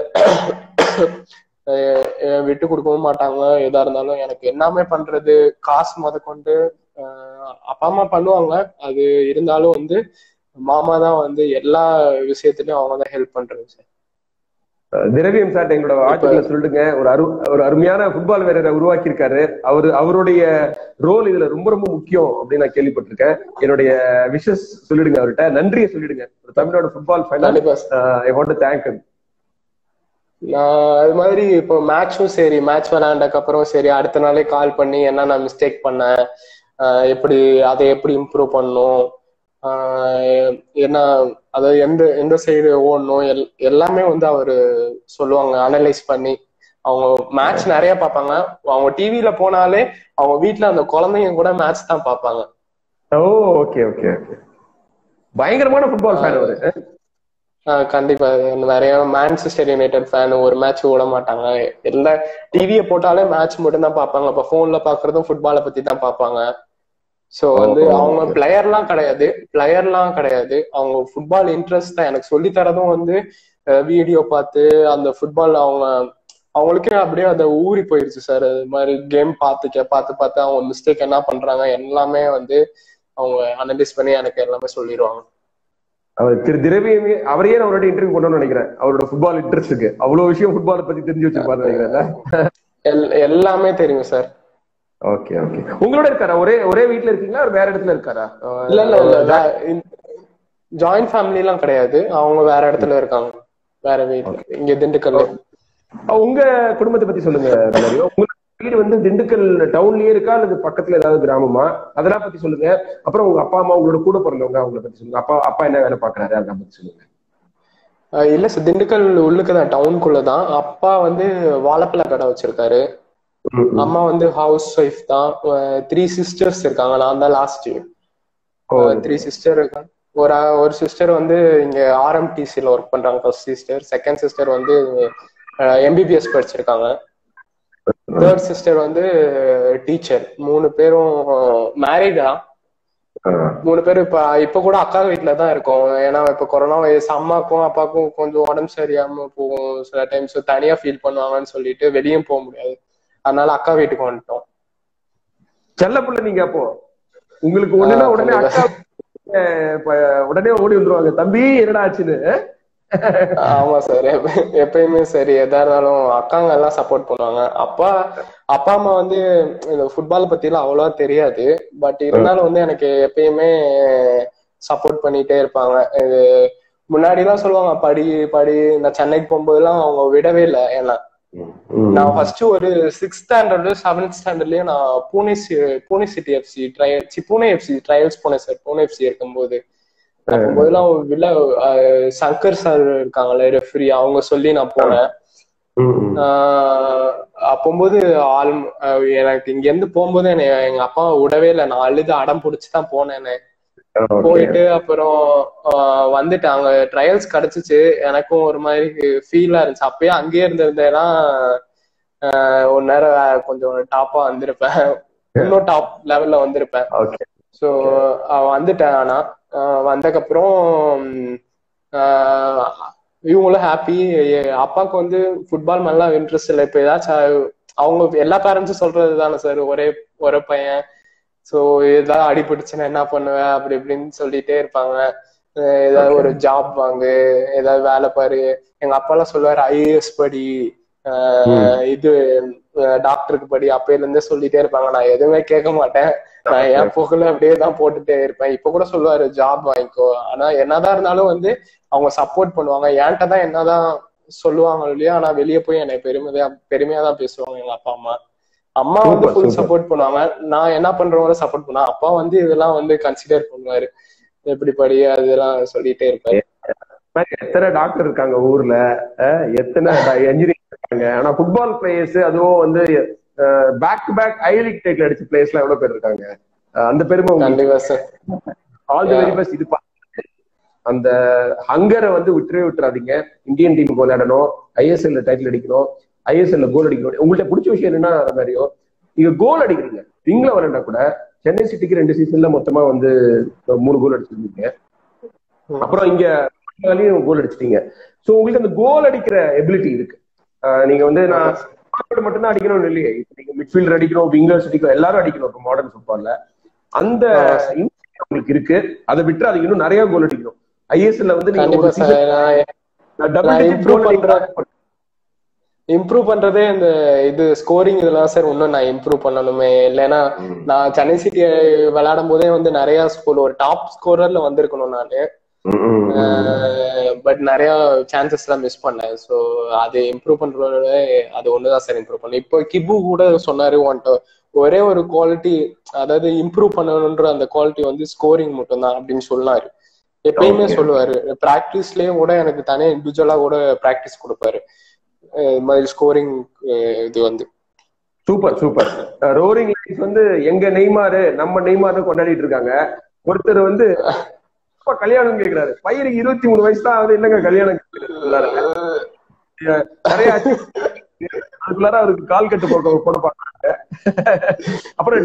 அஹ் அஹ் விட்டு கொடுக்கவும் மாட்டாங்க எதா இருந்தாலும் எனக்கு எல்லாமே பண்றது காசு முத கொண்டு அஹ் அப்பா அம்மா பண்ணுவாங்க அது இருந்தாலும் வந்து மாமா தான் வந்து எல்லா விஷயத்துலயும் அவங்க தான் ஹெல்ப் பண்றது சார் திரவியம் சார் எங்களோட வாழ்த்துக்களை சொல்லிடுங்க ஒரு அரு ஒரு அருமையான ஃபுட்பால் வீரரை உருவாக்கி இருக்காரு அவரு அவருடைய ரோல் இதுல ரொம்ப ரொம்ப முக்கியம் அப்படின்னு நான் கேள்விப்பட்டிருக்கேன் என்னுடைய விஷஸ் சொல்லிடுங்க அவர்கிட்ட நன்றியை சொல்லிடுங்க ஒரு தமிழோட ஃபுட்பால் ஃபைனல் கண்டிப்பா ஐ வாண்ட் தேங்க் நான் அது மாதிரி இப்போ மேட்சும் சரி மேட்ச் விளையாண்டக்கு அப்புறம் சரி அடுத்த நாளே கால் பண்ணி என்ன நான் மிஸ்டேக் பண்ணேன் ஆஹ் எப்படி அதை எப்படி இம்ப்ரூவ் பண்ணணும் ஆஹ் என்ன அதாவது எந்த எந்த சைடு ஓடணும் எல் எல்லாமே வந்து அவரு சொல்லுவாங்க அனலைஸ் பண்ணி அவங்க மேட்ச் நிறைய பார்ப்பாங்க அவங்க டிவில போனாலே அவங்க வீட்ல அந்த குழந்தைங்க கூட மேட்ச் தான் பார்ப்பாங்க ஓ ஓகே ஓகே ஓகே பயங்கரமான ஃபுட்பால் ஃபேன் அவரு ஆஹ் கண்டிப்பா நிறைய மான்செஸ்டர் யுனைடெட் ஃபேன் ஒரு மேட்ச் விட மாட்டாங்க எல்லா டிவியை போட்டாலே மேட்ச் மட்டும் தான் பார்ப்பாங்க அப்ப போன்ல பாக்குறதும் ஃபுட்பாலை பத்தி தான் பார்ப்பாங்க சோ வந்து ஓ, அவங்க okay. பிளேயர்லாம் கிடையாது பிளேயர்லாம் கிடையாது அவங்க ஃபுட்பால் இன்ட்ரெஸ்ட் தான் எனக்கு சொல்லி தரதும் வந்து வீடியோ பார்த்து அந்த ஃபுட்பால் அவங்க அவங்களுக்கே அப்படியே அந்த ஊறி போயிருச்சு சார் அது மாதிரி கேம் பார்த்துக்க பார்த்து பார்த்து அவங்க மிஸ்டேக் என்ன பண்றாங்க எல்லாமே வந்து அவங்க அனலைஸ் பண்ணி எனக்கு எல்லாமே சொல்லிடுவாங்க அவர் திரு திரவியமே அவரையே நான் அவரோட இன்டர்வியூ பண்ணணும்னு நினைக்கிறேன் அவரோட ஃபுட்பால் இன்ட்ரெஸ்ட்டுக்கு அவ்வளவு விஷயம் ஃபுட்பாலை பத்தி தெரிஞ்சு வச்சிருப்பாரு நினைக்கிறேன் எல்- எல்லாமே தெரியும் சார் ஓகே ஓகே உங்களோட இருக்காரா ஒரே ஒரே வீட்ல இருக்கீங்களா அவர் வேற இடத்துல இருக்காரா இல்ல இல்ல இல்ல ஜாயிண்ட் ஃபேமிலி எல்லாம் கிடையாது அவங்க வேற இடத்துல இருக்காங்க வேற வீட்ல இங்க திண்டுக்கல் அஹ் உங்க குடும்பத்தை பத்தி சொல்லுங்க ரொமாரியோ. உங்க வீடு வந்து திண்டுக்கல் டவுன்லயே இருக்கா அல்லது பக்கத்துல ஏதாவது கிராமமா அதெல்லாம் பத்தி சொல்லுங்க அப்புறம் உங்க அப்பா அம்மா உங்களோட கூட பிறந்தவங்க அவங்கள பத்தி சொல்லுங்க அப்பா அப்பா என்ன வேலை பாக்குறாரு அதெல்லாம் பத்தி சொல்லுங்க அஹ் இல்ல சார் திண்டுக்கல் உள்ளுக்கு தான் டவுனுக்குள்ள தான் அப்பா வந்து வாழைப்பழ கடை வச்சிருக்காரு ம், ம். அம்மா வந்து ஹவுஸ் ஒய்ஃப் தான் த்ரீ சிஸ்டர்ஸ் இருக்காங்க நான் தான் லாஸ்ட் ஓ, த்ரீ சிஸ்டர் இருக்காங்க ஒரு ஒரு சிஸ்டர் வந்து இங்க ஆர்எம்டிசில ஒர்க் பண்றாங்க ஃபர்ஸ்ட் சிஸ்டர் செகண்ட் சிஸ்டர் வந்து எம்பிபிஎஸ் படிச்சிருக்காங்க தேர்ட் சிஸ்டர் வந்து டீச்சர் மூணு பேரும் மேரிடா ஆஹ். மூணு பேரும் இப்ப இப்ப கூட அக்கா வீட்ல தான் இருக்கோம் ஏன்னா இப்ப கொரோனா வைரஸ் அம்மாக்கும் அப்பாவுக்கும் கொஞ்சம் உடம்பு சரியாம போகும் சில டைம்ஸ் தனியா ஃபீல் பண்ணுவாங்கன்னு சொல்லிட்டு வெளியும் போக முடியாது அதனால அக்கா வீட்டுக்கு வந்துட்டோம் செல்ல பிள்ளை நீங்க அப்போ உங்களுக்கு ஒண்ணுனா ஆஹ் உடனே கண்டிப்பா. அக்கா அஹ், ப- உடனே ஓடி வந்துருவாங்க தம்பி என்னடா ஆச்சுன்னு ஆமா சார் எப்பயுமே சரி எதா இருந்தாலும் அக்காங்க எல்லாம் சப்போர்ட் பண்ணுவாங்க அப்பா அப்பா அம்மா வந்து இந்த ஃபுட்பால் பத்தி எல்லாம் அவ்வளவா தெரியாது பட் இருந்தாலும் வந்து எனக்கு எப்பயுமே சப்போர்ட் பண்ணிட்டே இருப்பாங்க இது முன்னாடி எல்லாம் சொல்லுவாங்க படி படி நான் சென்னைக்கு போகும்போதெல்லாம் அவங்க விடவே இல்லை ஏன்னா நான் ஃபர்ஸ்ட் ஒரு சிக்ஸ்த் ஸ்டாண்டர்ட்ல செவன்த் ஸ்டாண்டர்ட்லயும் நான் பூனே சி- பூனே சிட்டி எஃப்சி ட்ரையல் சி பூனே எஃப்சி ட்ரையல்ஸ் போனேன் சார் பூனே எஃப்சி இருக்கும்போது அப்போதெல்லாம் வில்ல அஹ், சங்கர் சார் இருக்காங்கல்ல ரெஃப்ரி அவங்க சொல்லி நான் போனேன் ஆஹ் அப்போம்போது ஆள் எனக்கு இங்க இருந்து போகும்போது என்னை எங்க அப்பா விடவே இல்லை நான் அழுது அடம் பிடிச்சி தான் போனேன் போயிட்டு அப்புறம் ஆஹ் வந்துட்டாங்க ட்ரையல்ஸ் கிடைச்சிச்சு எனக்கும் ஒரு மாதிரி ஃபீலா இருந்துச்சு அப்பயே அங்கேயே இருந்திருந்தேன்னா ஆஹ் ஒரு நேரம் கொஞ்சம் டாப்பா வந்திருப்பேன் இன்னும் டாப் லெவல்ல வந்திருப்பேன் ஓகே ஸோ வந்துட்டேன் ஆனா ஆஹ் வந்ததுக்கப்புறம் ஆஹ் இவங்களும் ஹாப்பி அப்பாவுக்கு வந்து ஃபுட்பால் மேலாம் இன்ட்ரெஸ்ட் இல்லை இப்போ ஏதாச்சும் அவங்க எல்லா பேரண்ட்ஸும் சொல்றது தானே சார் ஒரே ஒரே பையன் ஸோ ஏதாவது அடிபட்டுச்சுன்னா என்ன பண்ணுவேன் அப்படி இப்படின்னு சொல்லிட்டே இருப்பாங்க அஹ் ஏதாவது ஒரு ஜாப் வாங்கு ஏதாவது வேலை பாரு எங்க அப்பா எல்லாம் சொல்லுவாரு ஐஏஎஸ் படி அஹ் இது டாக்டருக்கு படி அப்பையில இருந்தே சொல்லிட்டே இருப்பாங்க நான் எதுவுமே கேட்க மாட்டேன் நான் என் புகழ அப்படியே தான் போட்டுட்டே இருப்பேன் இப்ப கூட சொல்லுவாரு ஜாப் வாங்கிக்கோ ஆனா என்னதான் இருந்தாலும் வந்து அவங்க சப்போர்ட் பண்ணுவாங்க என்கிட்ட தான் என்னதான் சொல்லுவாங்க இல்லையா ஆனா வெளியே போய் என்னை பெருமையா பெருமையா தான் பேசுவாங்க எங்க அப்பா அம்மா அம்மா வந்து Super, ஃபுல் super. சப்போர்ட் பண்ணுவாங்க நான் என்ன பண்றவங்கள சப்போர்ட் பண்ணுவேன் அப்பா வந்து இதெல்லாம் வந்து கன்சிடர் பண்ணுவாரு எப்படி படி அதெல்லாம் சொல்லிட்டே இருப்பாரு எத்தனை டாக்டர் இருக்காங்க ஊர்ல அஹ் எத்தனை என்ஜினியர் இருக்காங்க ஆனா ஃபுட்பால் பிளேயர்ஸ் அதுவும் வந்து back to back I league title அடிச்ச பிளேயர்ஸ் எல்லாம் எவ்வளவு பேர் இருக்காங்க அஹ் அந்த பெருமை உங்களுக்கு கண்டிப்பா sir all the very best இது பா- அந்த ஹங்கரை வந்து விட்டுறவே விட்டுறாதீங்க இந்தியன் டீம் விளையாடணும் ஐஎஸ்எல்ல டைட்டில் அடிக்கணும் ஐஎஸ்எல்ல கோல் அடிக்கணும் உங்கள்ட்ட பிடிச்ச விஷயம் என்னன்னா மாதிரியோ நீங்க கோல் அடிக்கிறீங்க விங்ல விளையாண்டா கூட சென்னை சிட்டிக்கு ரெண்டு சீசன்ல மொத்தமா வந்து மூணு கோல் அடிச்சிருந்தீங்க அப்புறம் இங்க கோல் அடிச்சிட்டீங்க சோ உங்களுக்கு அந்த கோல் அடிக்கிற எபிலிட்டி இருக்கு அஹ் நீங்க வந்து நான் forward மட்டும்தான் அடிக்கணும்னு இல்லையே இப்ப நீங்க மிட்ஃபீல்டர் அடிக்கணும் விங்கர்ஸ் அடிக்கணும் எல்லாரும் அடிக்கணும் இப்போ மாடர்ன் ஃபுட்பால்ல அந்த instinct உங்களுக்கு இருக்கு அதை விட்டு அது இன்னும் நிறைய கோல் அடிக்கணும் ஐஎஸ்எல்ல வந்து நீங்க கண்டிப்பா ஒரு சார் season நான் double நான் digit improve goal பண்றேன். அடிக்கலாம். இம்ப்ரூவ் பண்றதே இந்த இது ஸ்கோரிங் இதெல்லாம் சார் இன்னும் நான் இம்ப்ரூவ் பண்ணணுமே இல்லைன்னா நான் சென்னை சிட்டி விளையாடும் போதே வந்து நிறைய ஸ்கோர் ஒரு டாப் ஸ்கோரர்ல வந்திருக்கணும் நானு ம், ம், ம். பட் நிறைய சான்சஸ் எல்லாம் மிஸ் பண்ணேன் ஸோ அது இம்ப்ரூவ் பண்றதோட அது ஒண்ணுதான் சார் இம்ப்ரூவ் பண்ணேன் இப்போ கிபு கூட சொன்னாரு உன்ட்ட ஒரே ஒரு குவாலிட்டி அதாவது இம்ப்ரூவ் பண்ணணுன்ற அந்த குவாலிட்டி வந்து ஸ்கோரிங் மட்டும்தான் அப்படின்னு சொன்னாரு எப்பயுமே Okay. சொல்லுவாரு பிராக்டிஸ்லயே கூட எனக்கு தனியா இண்டிவிஜுவலா கூட பிராக்டிஸ் கொடுப்பாரு அஹ் இது மாதிரி ஸ்கோரிங் இது வந்து சூப்பர் சூப்பர் ரோரிங் லைன்ஸ் வந்து எங்க நெய்மாரு நம்ம நெய்மார்னு கொண்டாடிட்டு இருக்காங்க ஒருத்தர் வந்து அப்பா கல்யாணம் கேக்குறாரு பையனுக்கு இருபத்தி மூணு வயசு தான் ஆகுது இல்லங்க கல்யாணம் கேக்குறாரு. அஹ் நிறைய அதுக்குள்ளார அவருக்கு கால் கட்டு போட போட பாக்குறாங்க அப்புறம்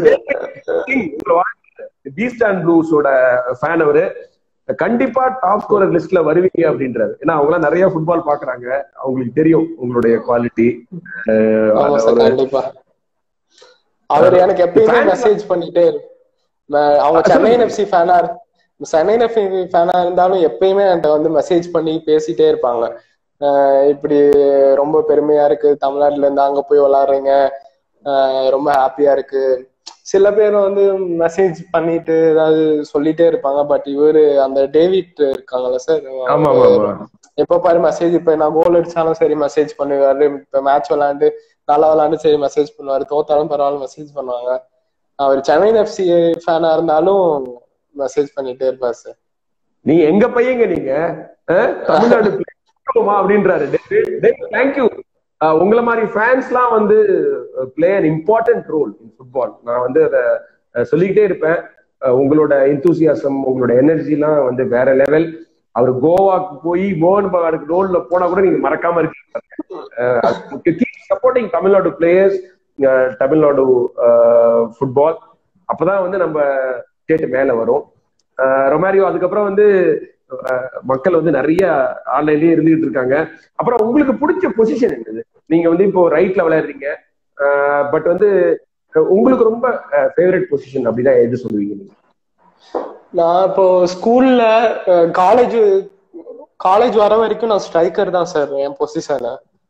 பீஸ்ட் அண்ட் ப்ளூஸோட ஃபேன் அவரு கண்டிப்பா டாப் ஸ்கோரர் லிஸ்ட்ல வருவீங்க அப்படின்றாரு ஏன்னா அவங்க எல்லாம் நிறைய ஃபுட்பால் பாக்குறாங்க அவங்களுக்கு தெரியும் உங்களுடைய குவாலிட்டி ஆமா சார் கண்டிப்பா அவர் எனக்கு எப்பயுமே மெசேஜ் பண்ணிட்டே இரு- நான் அவங்க சென்னை எஃப்சி ஃபேனா சென்னை எஃப்சி ஃபேனா இருந்தாலும் எப்பயுமே என்கிட்ட வந்து மெசேஜ் பண்ணி பேசிட்டே இருப்பாங்க அஹ் இப்படி ரொம்ப பெருமையா இருக்கு தமிழ்நாட்டுல இருந்து அங்க போய் விளாடுறீங்க அஹ் ரொம்ப ஹாப்பியா இருக்கு சில பேர் வந்து மெசேஜ் பண்ணிட்டு ஏதாவது சொல்லிட்டே இருப்பாங்க பட் இவரு அந்த டேவிட் இருக்காங்கல்ல சார் ஆமா ஆமா ஆமா எப்ப பாரு மெசேஜ் இப்ப நான் கோல் அடிச்சாலும் சரி மெசேஜ் பண்ணுவாரு இப்ப மேட்ச் விளையாண்டு நல்லா விளையாண்டு சரி மெசேஜ் பண்ணுவாரு தோத்தாலும் பரவாயில்ல மெசேஜ் பண்ணுவாங்க அவர் சென்னை எஃப்சி ஃபேனா இருந்தாலும் மெசேஜ் பண்ணிட்டே இருப்பாரு சார் நீ எங்க பையங்க நீங்க அஹ், தமிழ்நாடு பிளேமா அப்படின்றாரு தேங்க்யூ உங்களை மாதிரி ஃபேன்ஸ்லாம் வந்து play an important role in football நான் வந்து அதை அஹ், சொல்லிக்கிட்டே இருப்பேன் அஹ், உங்களோட இன்தூசியாசம் உங்களோட எனர்ஜிலாம் வந்து வேற லெவல் அவர் கோவாக்கு போய் மோகன் பகானுக்கு ரோல்ல போனா கூட நீங்க மறக்காம இருக்கீங்க supporting Tamil Nadu players Tamil Nadu football அப்பதான் வந்து நம்ம ஸ்டேட் மேல வரும் அஹ் ரொமாரியோ அதுக்கப்புறம் வந்து அஹ் மக்கள் வந்து நிறைய ஆன்லைன்லயே இருந்துகிட்டு இருக்காங்க அப்புறம் உங்களுக்கு பிடிச்ச பொசிஷன் என்னது நீங்க வந்து இப்போ ரைட்ல விளையாடுறீங்க பட் வந்து அஹ் உங்களுக்கு ரொம்ப ஃபேவரட் பொசிஷன் அப்படின்னா எது சொல்லுவீங்க நீங்க நான் இப்போ ஸ்கூல்ல காலேஜ் காலேஜ் வர வரைக்கும் நான் ஸ்ட்ரைக்கர் தான் சார் என் பொசிஷன்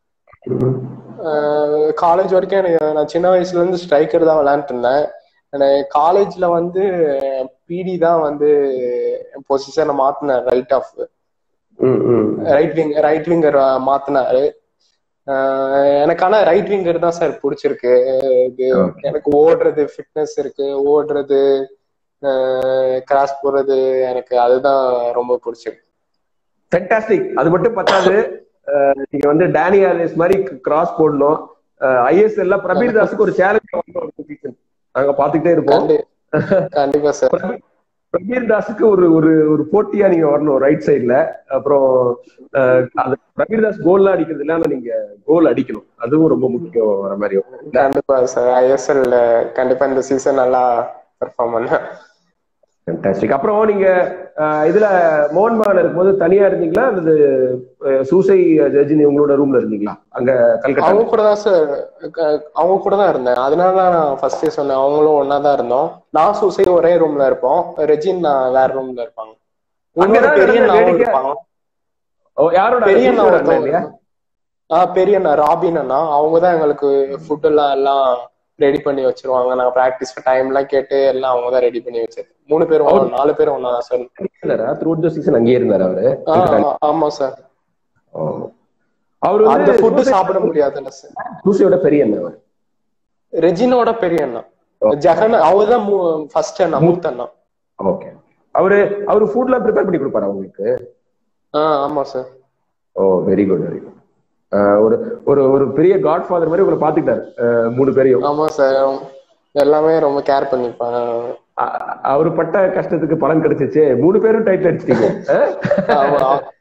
காலேஜ் வரைக்கும் எனக்கு நான் சின்ன வயசுல இருந்து ஸ்ட்ரைக்கர் தான் விளையாண்டுட்டு இருந்தேன் எனக்கு காலேஜ்ல வந்து பிடி தான் வந்து பொசிஷனை மாத்தினேன் ரைட் ஆஃப் ம், ம். ரைட் விங் ரைட் விங்கர் மாத்தினாரு அஹ் எனக்கு ஆனா ரைட் விங்கர் தான் சார் பிடிச்சிருக்கு இது Okay. எனக்கு ஓடுறது ஃபிட்னஸ் இருக்கு ஓடுறது கிராஸ் போறது எனக்கு அதுதான் ரொம்ப பிடிச்சிருக்கு ஃபென்டாஸ்டிக் அது மட்டும் பத்தாது அஹ் நீங்க வந்து டேனி ஆலிஸ் மாதிரி கிராஸ் போடணும் ஐஎஸ்எல்ல பிரபீர் தாஸுக்கு ஒரு சேலஞ்ச் ஒரு பொசிஷன் நாங்க பாத்துக்கிட்டே இருப்போம் கண்டி- கண்டிப்பா சார் பிரபீர் தாஸுக்கு ஒரு ஒரு ஒரு போட்டியா நீங்க வரணும் ரைட் சைடுல அப்புறம் அஹ், அது பிரபீர் தாஸ் கோல்லாம் அடிக்கிறது இல்லாம நீங்க கோல் அடிக்கணும் அதுவும் ரொம்ப முக்கியம் வர மாதிரி கண்டிப்பா சார் ஐஎஸ்எல்ல கண்டிப்பா இந்த சீசன் நல்லா பெர்ஃபார்ம் பண்ண ஃபேண்டாஸ்டிக் அப்புறம் நீங்க அஹ், இதுல மோகன் மகன் இருக்கும்போது தனியா இருந்தீங்களா அல்லது அஹ், சூசை ஜட்ஜினி உங்களோட ரூம்ல இருந்தீங்களா அங்க கல்கட்டா அவங்க கூட தான் சார் அவங்க கூட தான் இருந்தேன் அதனால தான் நான் ஃபர்ஸ்டே சொன்னேன் அவங்களும் ஒன்னா தான் இருந்தோம் நான் சூசை ஒரே ரூம்ல இருப்போம் ரெஜின் நான் வேற ரூம்ல இருப்பாங்க இன்னொரு அங்கதான் பெரிய நடந்த அண்ணாவும் வேடிக்கை- இருப்பாங்க ஓ, யாரோட பெரிய அண்ணா சூசையோட ஒருத்தவங்க இல்லையா ஆஹ் பெரிய அண்ணா ராபின் அண்ணா அவங்க தான் எங்களுக்கு ஃபுட் எல்லாம் எல்லாம் ரெடி பண்ணி வச்சிருவாங்க நாங்க பிராக்டிஸ் டைம் எல்லாம் கேட்டு எல்லாம் அவங்க தான் ரெடி பண்ணி வச்சது மூணு பேரும் ஒண்ணா- நாலு பேரும் ஒன்னா தான் சார் இருந்தாரா த்ரூ த சீசன் அங்கேயே இருந்தாரு அவரு ஆஹ் ஆமா சார் ஓ. அவர் அந்த வந்து ஃபுட் சூசை- சாப்பிட முடியாதுல்ல சார் சூசையோட பெரிய அண்ணன் அவர் ரெஜினோட பெரிய அண்ணா ஜெகன் அவர் தான் ஃபர்ஸ்ட் அண்ணா மூத்த அண்ணா ஓகே அவரு அவரு ஃபுட்லாம் ப்ரிப்பேர் பண்ணி கொடுப்பாரா உங்களுக்கு ஆஹ் ஆமா sir oh very good very good ஒரு ஒரு ஒரு பெரிய காட் ஃபாதர் மாதிரி உங்களை பாத்துக்கிட்டாரு அஹ், மூணு பேரையும் ஆமா சார் எல்லாமே ரொம்ப கேர் பண்ணிப்பாங்க அ- அவரு பட்ட கஷ்டத்துக்கு பலன் கிடைச்சிச்சு மூணு பேரும் டைட்டில் அடிச்சிட்டீங்க அஹ்? ஆமா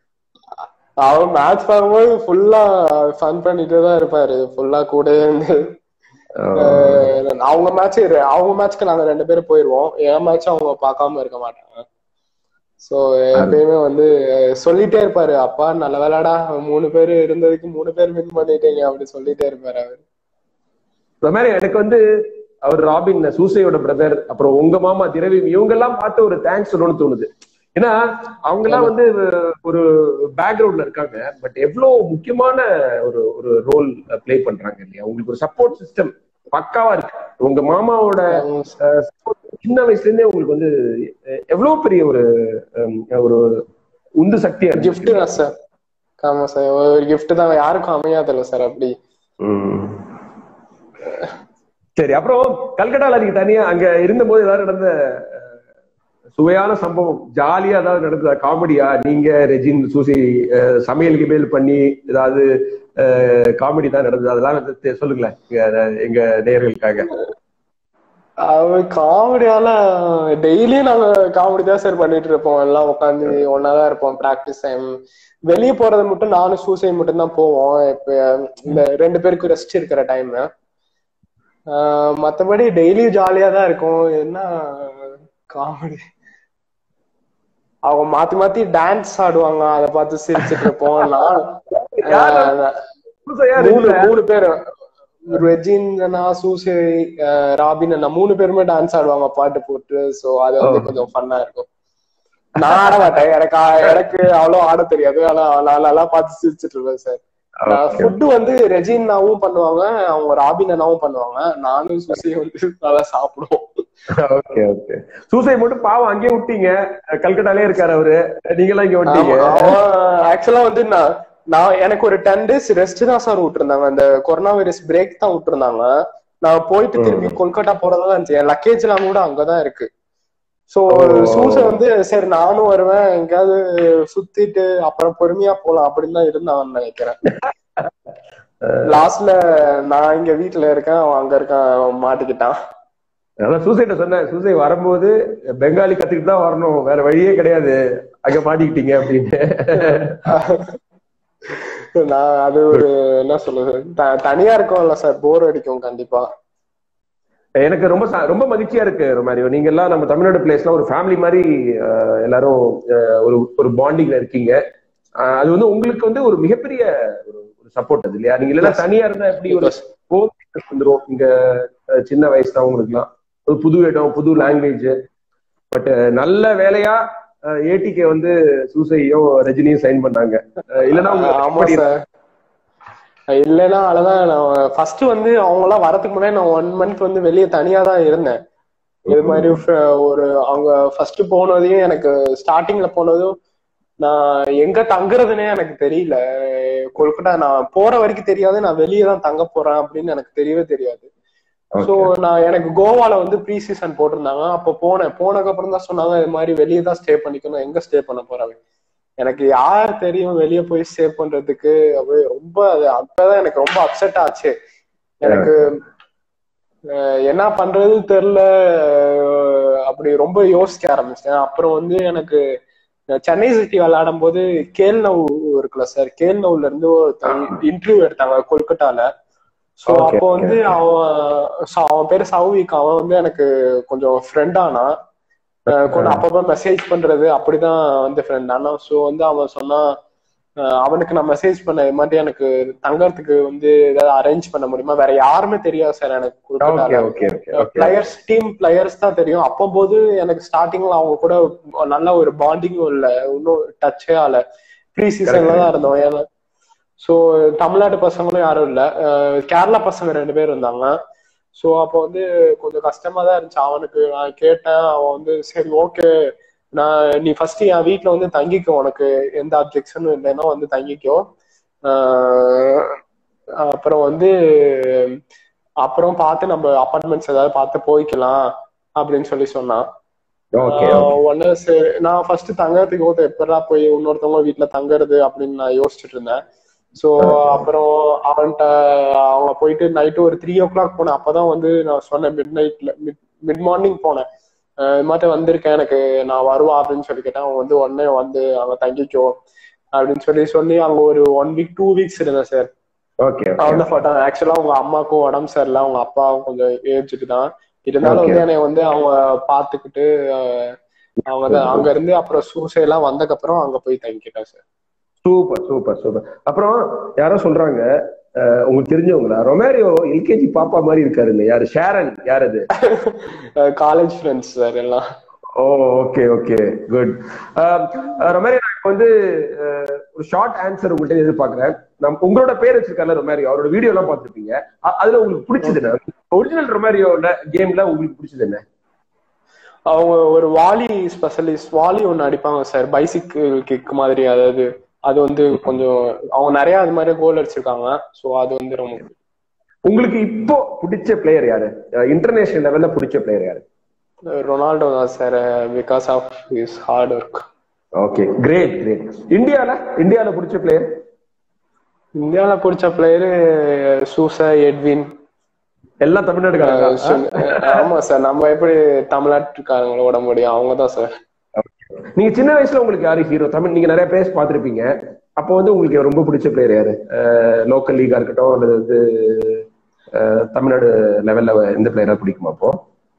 அவர் மேட்ச் பார்க்கும்போது ஃபுல்லா ஃபன் பண்ணிட்டே தான் இருப்பாரு ஃபுல்லா கூட இருந்து அஹ் அவங்க மேட்ச் அவங்க மேட்ச்க்கு நாங்க ரெண்டு பேரும் போயிருவோம் என் மேட்ச் அவங்க பார்க்காம இருக்க மாட்டாங்க சோ எப்பயுமே வந்து சொல்லிட்டே இருப்பாரு அப்பா நல்ல வேலைடா மூணு பேர் இருந்ததுக்கு மூணு பேர் வின் பண்ணிட்டீங்க அப்படி சொல்லிட்டே இருப்பாரு அவர் இந்த மாதிரி எனக்கு வந்து அவர் ராபின் சூசையோட பிரதர் அப்புறம் உங்க மாமா திரவி இவங்க எல்லாம் பார்த்து ஒரு தேங்க்ஸ் சொல்லணும்னு தோணுது ஏன்னா அவங்க எல்லாம் வந்து ஒரு பேக்ரவுண்ட்ல இருக்காங்க பட் எவ்வளவு முக்கியமான ஒரு ஒரு ரோல் ப்ளே பண்றாங்க இல்லையா உங்களுக்கு ஒரு சப்போர்ட் சிஸ்டம் பக்காவா இருக்கு உங்க மாமாவோட அஹ், support சின்ன வயசுல இருந்தே உங்களுக்கு வந்து அஹ், எவ்வளவு பெரிய ஒரு அஹ், ஒரு உந்து சக்தியா இருக்கு கிஃப்ட் தான் சார் ஆமா சார் ஒரு கிஃப்ட் தான் யாருக்கும் அமையாதுல்ல சார் அப்படி ம். சரி அப்புறம் கல்கட்டால நீங்க தனியா அங்க இருந்தபோது ஏதாவது நடந்த அஹ், சுவையான சம்பவம் ஜாலியா ஏதாவது நடந்ததா காமெடியா நீங்க ரெஜின் சூசி அஹ், சமையல் கிமையல் பண்ணி ஏதாவது காமெடி தான் நடந்தது அதெல்லாம் வந்து தெ- சொல்லுங்களேன் எங்க- எங்க நேயர்களுக்காக அவர் காமெடியால டெய்லியும் நாங்க காமெடி தான் சார் பண்ணிட்டு இருப்போம் எல்லாம் உட்காந்து ஒன்னாதான் இருப்போம் பிராக்டிஸ் டைம் வெளியே போறது மட்டும் நானும் சூசை மட்டும் தான் போவோம் இப்ப இந்த ரெண்டு பேருக்கு ரெஸ்ட் இருக்கிற டைம் மத்தபடி டெய்லியும் ஜாலியா தான் இருக்கும் என்ன காமெடி அவங்க மாத்தி மாத்தி டான்ஸ் ஆடுவாங்க அதை பார்த்து சிரிச்சிட்டு இருப்போம் நான் ஆஹ், சூசை யார் மூணு இதுல? மூணு பேர் ரெஜின் அண்ணா சூசை அஹ் ராபின் அண்ணா மூணு பேருமே டான்ஸ் ஆடுவாங்க பாட்டு போட்டு சோ அது வந்து கொஞ்சம் ஃபன்னா இருக்கும் நான் ஆட மாட்டேன் எனக்கு ஆ- எனக்கு அவ்வளவு ஆட தெரியாது ஆனா நான் நல்லா பார்த்து சிரிச்சிட்டு இருப்பேன் சார் Okay. ஃபுட்டு வந்து ரெஜின்னாவும் பண்ணுவாங்க அவங்க ராபின் அண்ணாவும் பண்ணுவாங்க நானும் சுசியும் வந்து நல்லா சாப்பிடுவோம் ஓகே ஓகே சூசை மட்டும் பாவம் அங்கேயே விட்டீங்க கல்கட்டாலே இருக்காரு அவரு நீங்க எல்லாம் இங்க விட்டீங்க ஆக்சுவலா வந்து நான் நான் எனக்கு ஒரு டென் டேஸ் ரெஸ்ட் தான் சார் விட்டுருந்தாங்க அந்த கொரோனா வைரஸ் பிரேக் தான் விட்டுருந்தாங்க நான் போயிட்டு திருப்பி கொல்கட்டா போறதா இருந்துச்சு என் லக்கேஜ் எல்லாம் கூட அங்கதான் இருக்கு சோ சூச வந்து சரி நானும் வருவேன் எங்கேயாவது சுத்திட்டு அப்புறம் பொறுமையா போலாம் அப்படின்னு தான் இருந்தான்னு நினைக்கிறேன் லாஸ்ட்ல நான் இங்க வீட்டுல இருக்கேன் அவன் அங்க இருக்கான் அவன் மாட்டிக்கிட்டான் அதான் சூசைட்ட சொன்னேன் சூசை வரும்போது பெங்காலி கத்துக்கிட்டு தான் வரணும் வேற வழியே கிடையாது அங்க மாட்டிக்கிட்டீங்க அப்படின்னு நான் அது ஒரு என்ன சொல்றது த- தனியா இருக்கும்ல சார் போர் அடிக்கும் கண்டிப்பா எனக்கு ரொம்ப ச- ரொம்ப மகிழ்ச்சியா இருக்கு ரொமாரியோ நீங்க எல்லாம் நம்ம தமிழ்நாடு பிளேஸ்ல ஒரு ஃபேமிலி மாதிரி அஹ், எல்லாரும் அஹ், ஒரு ஒரு பாண்டிங்ல இருக்கீங்க அஹ், அது வந்து உங்களுக்கு வந்து ஒரு மிகப்பெரிய ஒரு ஒரு சப்போர்ட் அது இல்லையா நீங்க இல்லைன்னா தனியா இருந்தா எப்படி ஒரு கோவிட் வந்துரும் இங்க அஹ், சின்ன வயசு தான் உங்களுக்குலாம் ஒரு புது இடம் புது லாங்குவேஜ் பட் நல்ல வேலையா ஏடிகே வந்து சூசையும் ரஜினியும் சைன் பண்ணாங்க அஹ், இல்லைன்னா ஆமா உங்களுக்கு சார் இல்லைன்னா அவ்வளவுதான் நான் ஃபர்ஸ்ட் வந்து அவங்க எல்லாம் வரதுக்கு முன்னாடி நான் ஒன் மந்த் வந்து வெளியே தனியா தான் இருந்தேன் இது மாதிரி fr- ஒரு அவங்க ஃபர்ஸ்ட் போனதையும் எனக்கு ஸ்டார்டிங்ல போனதும் நான் எங்க தங்குறதுன்னே எனக்கு தெரியல கொல்கட்டா நான் போற வரைக்கும் தெரியாது நான் வெளியே தான் தங்க போறேன் அப்படின்னு எனக்கு தெரியவே தெரியாது சோ நான் எனக்கு கோவால வந்து ப்ரீ சீசன் போட்டிருந்தாங்க அப்ப போனேன் போனதுக்கு அப்புறம் தான் சொன்னாங்க இது மாதிரி வெளியே தான் ஸ்டே பண்ணிக்கணும் எங்க ஸ்டே பண்ண போறாங்க எனக்கு யார் தெரியும் வெளியே போய் ஸ்டே பண்றதுக்கு அப்படியே ரொம்ப அது அப்பதான் எனக்கு ரொம்ப அப்செட் ஆச்சு எனக்கு அஹ், என்ன பண்றதுன்னு தெரியல அஹ், அப்படி ரொம்ப யோசிக்க ஆரம்பிச்சேன் அப்புறம் வந்து எனக்கு சென்னை சிட்டி விளையாடும் போது கேல்னவ் இருக்குல்ல சார் கேல்னவ்ல இருந்து இன்டர்வியூ எடுத்தாங்க கொல்கட்டால சோ Okay, அப்போ okay, வந்து அவன் so அவன் பேரு சௌவிக் அவன் வந்து எனக்கு கொஞ்சம் ஃப்ரெண்ட் ஆனா அஹ் கொஞ்சம் அப்பப்ப மெசேஜ் பண்றது அப்படிதான் வந்து ஃப்ரெண்ட் ஆனா சோ வந்து அவன் சொன்னா அஹ் அவனுக்கு நான் மெசேஜ் பண்ண இது மாதிரி எனக்கு தங்கறதுக்கு வந்து ஏதாவது அரேஞ்ச் பண்ண முடியுமா வேற யாருமே தெரியாது சார் எனக்கு ஓகே கொல்கட்டால okay okay okay players team players தான் தெரியும் அப்போது எனக்கு ஸ்டார்டிங்ல அவங்க கூட நல்ல ஒரு பாண்டிங்கும் இல்ல இன்னும் டச்சே ஆல ப்ரீ சீசன்ல தான் இருந்தோம் ஏன்னா ஸோ தமிழ்நாட்டு பசங்களும் யாரும் இல்ல அஹ் கேரளா பசங்க ரெண்டு பேர் இருந்தாங்க ஸோ அப்போ வந்து கொஞ்சம் கஷ்டமா தான் இருந்துச்சு அவனுக்கு நான் கேட்டேன் அவன் வந்து சரி ஓகே நான் நீ ஃபர்ஸ்ட் என் வீட்ல வந்து தங்கிக்கோ உனக்கு எந்த அப்ஜெக்ஷனும் இல்லைன்னா வந்து தங்கிக்கோ ஆஹ் அப்புறம் வந்து அப்புறம் பார்த்து நம்ம அப்பார்ட்மெண்ட்ஸ் ஏதாவது பார்த்து போய்க்கலாம் அப்படின்னு சொல்லி சொன்னான் ஓகே ஆஹ் உடனே சரி நான் ஃபர்ஸ்ட் தங்கறதுக்கு ஓத்த எப்படா போய் இன்னொருத்தவங்க வீட்ல தங்குறது அப்படின்னு நான் யோசிச்சுட்டு இருந்தேன் சோ அப்புறம் அவன்கிட்ட அவங்க போயிட்டு நைட்டு ஒரு த்ரீ ஓ கிளாக் போனேன் அப்பதான் வந்து நான் சொன்னேன் மிட் நைட்ல மிட் மார்னிங் போனேன் ஆஹ் இது மாதிரி வந்திருக்கேன் எனக்கு நான் வருவா அப்படின்னு சொல்லி கேட்டேன் அவன் வந்து உடனே வந்து அங்க தங்கிக்கோ அப்படின்னு சொல்லி சொல்லி அங்க ஒரு ஒன் வீக் டூ வீக்ஸ் இருந்தேன் சார் ஓகே அவன் தான் போட்டான் ஆக்சுவலா அவங்க அம்மாக்கும் உடம்பு சரியில்லை அவங்க அப்பாவும் கொஞ்சம் ஏஜ்டு தான் இருந்தாலும் வந்து என்னை வந்து அவங்க பாத்துக்கிட்டு அஹ், அவங்க தான் அங்க இருந்து அப்புறம் சூசை எல்லாம் வந்ததுக்கு அப்புறம் அங்க போய் தங்கிக்கிட்டேன் சார் சூப்பர் சூப்பர் சூப்பர் அப்புறம் யாரோ சொல்றாங்க அஹ், உங்களுக்கு தெரிஞ்சவங்களா ரொமேரியோ எல்கேஜி பாப்பா மாதிரி இருக்காரு இல்ல யாரு ஷேரன் யார் அது காலேஜ் ஃப்ரெண்ட்ஸ் சார் எல்லாம் oh okay okay good Romario நான் இப்ப வந்து அஹ், ஒரு ஷார்ட் ஆன்சர் உங்கள்கிட்ட எதிர்பார்க்கிறேன் நம் உங்களோட பேர் வச்சிருக்காருல ரொமேரியோ அவரோட வீடியோ எல்லாம் பார்த்திருப்பீங்க அ- அதுல உங்களுக்கு பிடிச்சது என்ன ஒரிஜினல் ரொமேரியோல கேம்ல உங்களுக்கு பிடிச்சது என்ன அவங்க ஒரு வாலி ஸ்பெஷலிஸ்ட் வாலி ஒண்ணு அடிப்பாங்க சார் பைசிக்கிள் கிக் மாதிரி அதாவது அது வந்து கொஞ்சம் அவங்க நிறைய அது மாதிரி கோல் அடிச்சிருக்காங்க சோ அது வந்து ரொம்ப பிடிக்கும். உங்களுக்கு இப்போ பிடிச்ச பிளேயர் யாரு இன்டர்நேஷனல் லெவல்ல பிடிச்ச பிளேயர் யாரு ரொனால்டோ தான் sir because of his hard work okay great great இந்தியால இந்தியால பிடிச்ச பிளேயர் இந்தியால பிடிச்ச பிளேயரு சூச எட்வின் எல்லாம் தமிழ்நாட்டுக்காரங்க ஆமா சார் நம்ம எப்படி தமிழ்நாட்டுக்காரங்கள ஓட முடியும் அவங்க தான் சார் நீங்க சின்ன வயசுல உங்களுக்கு யாரு ஹீரோ தமிழ் நீங்க நிறைய பேர் பார்த்திருப்பீங்க அப்போ வந்து உங்களுக்கு ரொம்ப பிடிச்ச பிளேயர் யாரு லோக்கல் லீகா இருக்கட்டும் அல்லது வந்து அஹ், தமிழ்நாடு லெவல்ல எந்த பிளேயரா பிடிக்குமா அப்போ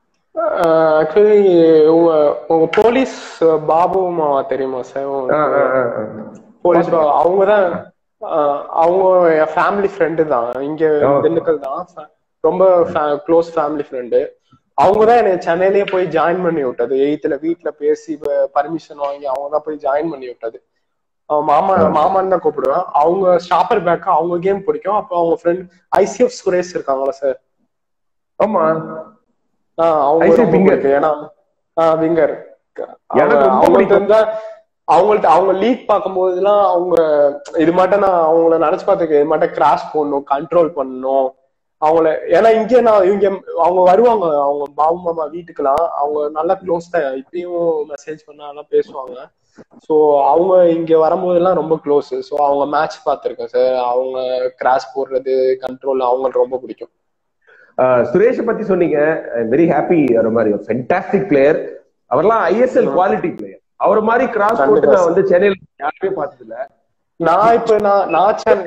ஆக்சுவலி உங்க உங்க போலீஸ் பாபு மாமா தெரியுமா சார் ஆ, ஆ, ஆ, ஆ. போலீஸ் அவங்க தான் அவங்க என் ஃபேமிலி ஃப்ரெண்டு தான் இங்க Oh. திண்டுக்கல் தான் Fa- ரொம்ப க்ளோஸ் ஃபேமிலி ஃப்ரெண்டு அவங்க தான் என்னை சென்னையிலேயே போய் ஜாயின் பண்ணி விட்டது எயித்துல வீட்ல பேசி பர்மிஷன் வாங்கி அவங்க தான் போய் ஜாயின் பண்ணி விட்டது அவன் மாமா மாமான்னு தான் கூப்பிடுவேன் அவங்க ஸ்டாப்பர் பேக் அவங்க கேம் பிடிக்கும் அப்போ அவங்க ஃப்ரெண்ட் ஐசிஎஃப் சுரேஷ் இருக்காங்களா சார் ஆமா ஆஹ் அவங்க ICF ரொம்ப winger. பிடிக்கும் ஏன்னா ஆஹ் விங்கர் எனக்கு ரொம்ப அவங்கள்ட்ட பிடிக்கும். இருந்தா அவங்கள்ட்ட அவங்க லீக் பார்க்கும்போதெல்லாம் அவங்க இது மட்டும் நான் அவங்கள நினைச்சு பார்த்துக்க இது மட்டும் கிராஸ் பண்ணணும் கண்ட்ரோல் பண்ணணும் அவங்கள ஏன்னா இங்க நான் இவங்க அவங்க வருவாங்க அவங்க பாபு மாமா வீட்டுக்கெல்லாம் அவங்க நல்லா க்ளோஸ் தான் இப்பயும் மெசேஜ் பண்ணாலாம் பேசுவாங்க சோ அவங்க இங்க வரும்போதெல்லாம் ரொம்ப க்ளோஸ் சோ அவங்க மேட்ச் பார்த்திருக்கேன் சார் அவங்க கிராஸ் போடுறது கண்ட்ரோல் அவங்களுக்கு ரொம்ப பிடிக்கும் அஹ், சுரேஷ பத்தி சொன்னீங்க வெரி ஹாப்பி மாதிரி ஃபென்டாஸ்டிக் பிளேயர் அவர்லாம் ஐஎஸ்எல் குவாலிட்டி பிளேயர் அவர் மாதிரி கிராஸ் போட்டு கண்டிப்பா நான் வந்து சென்னையில யாருமே பார்த்தது இல்ல நான் இப்ப நான் நான் சென்னை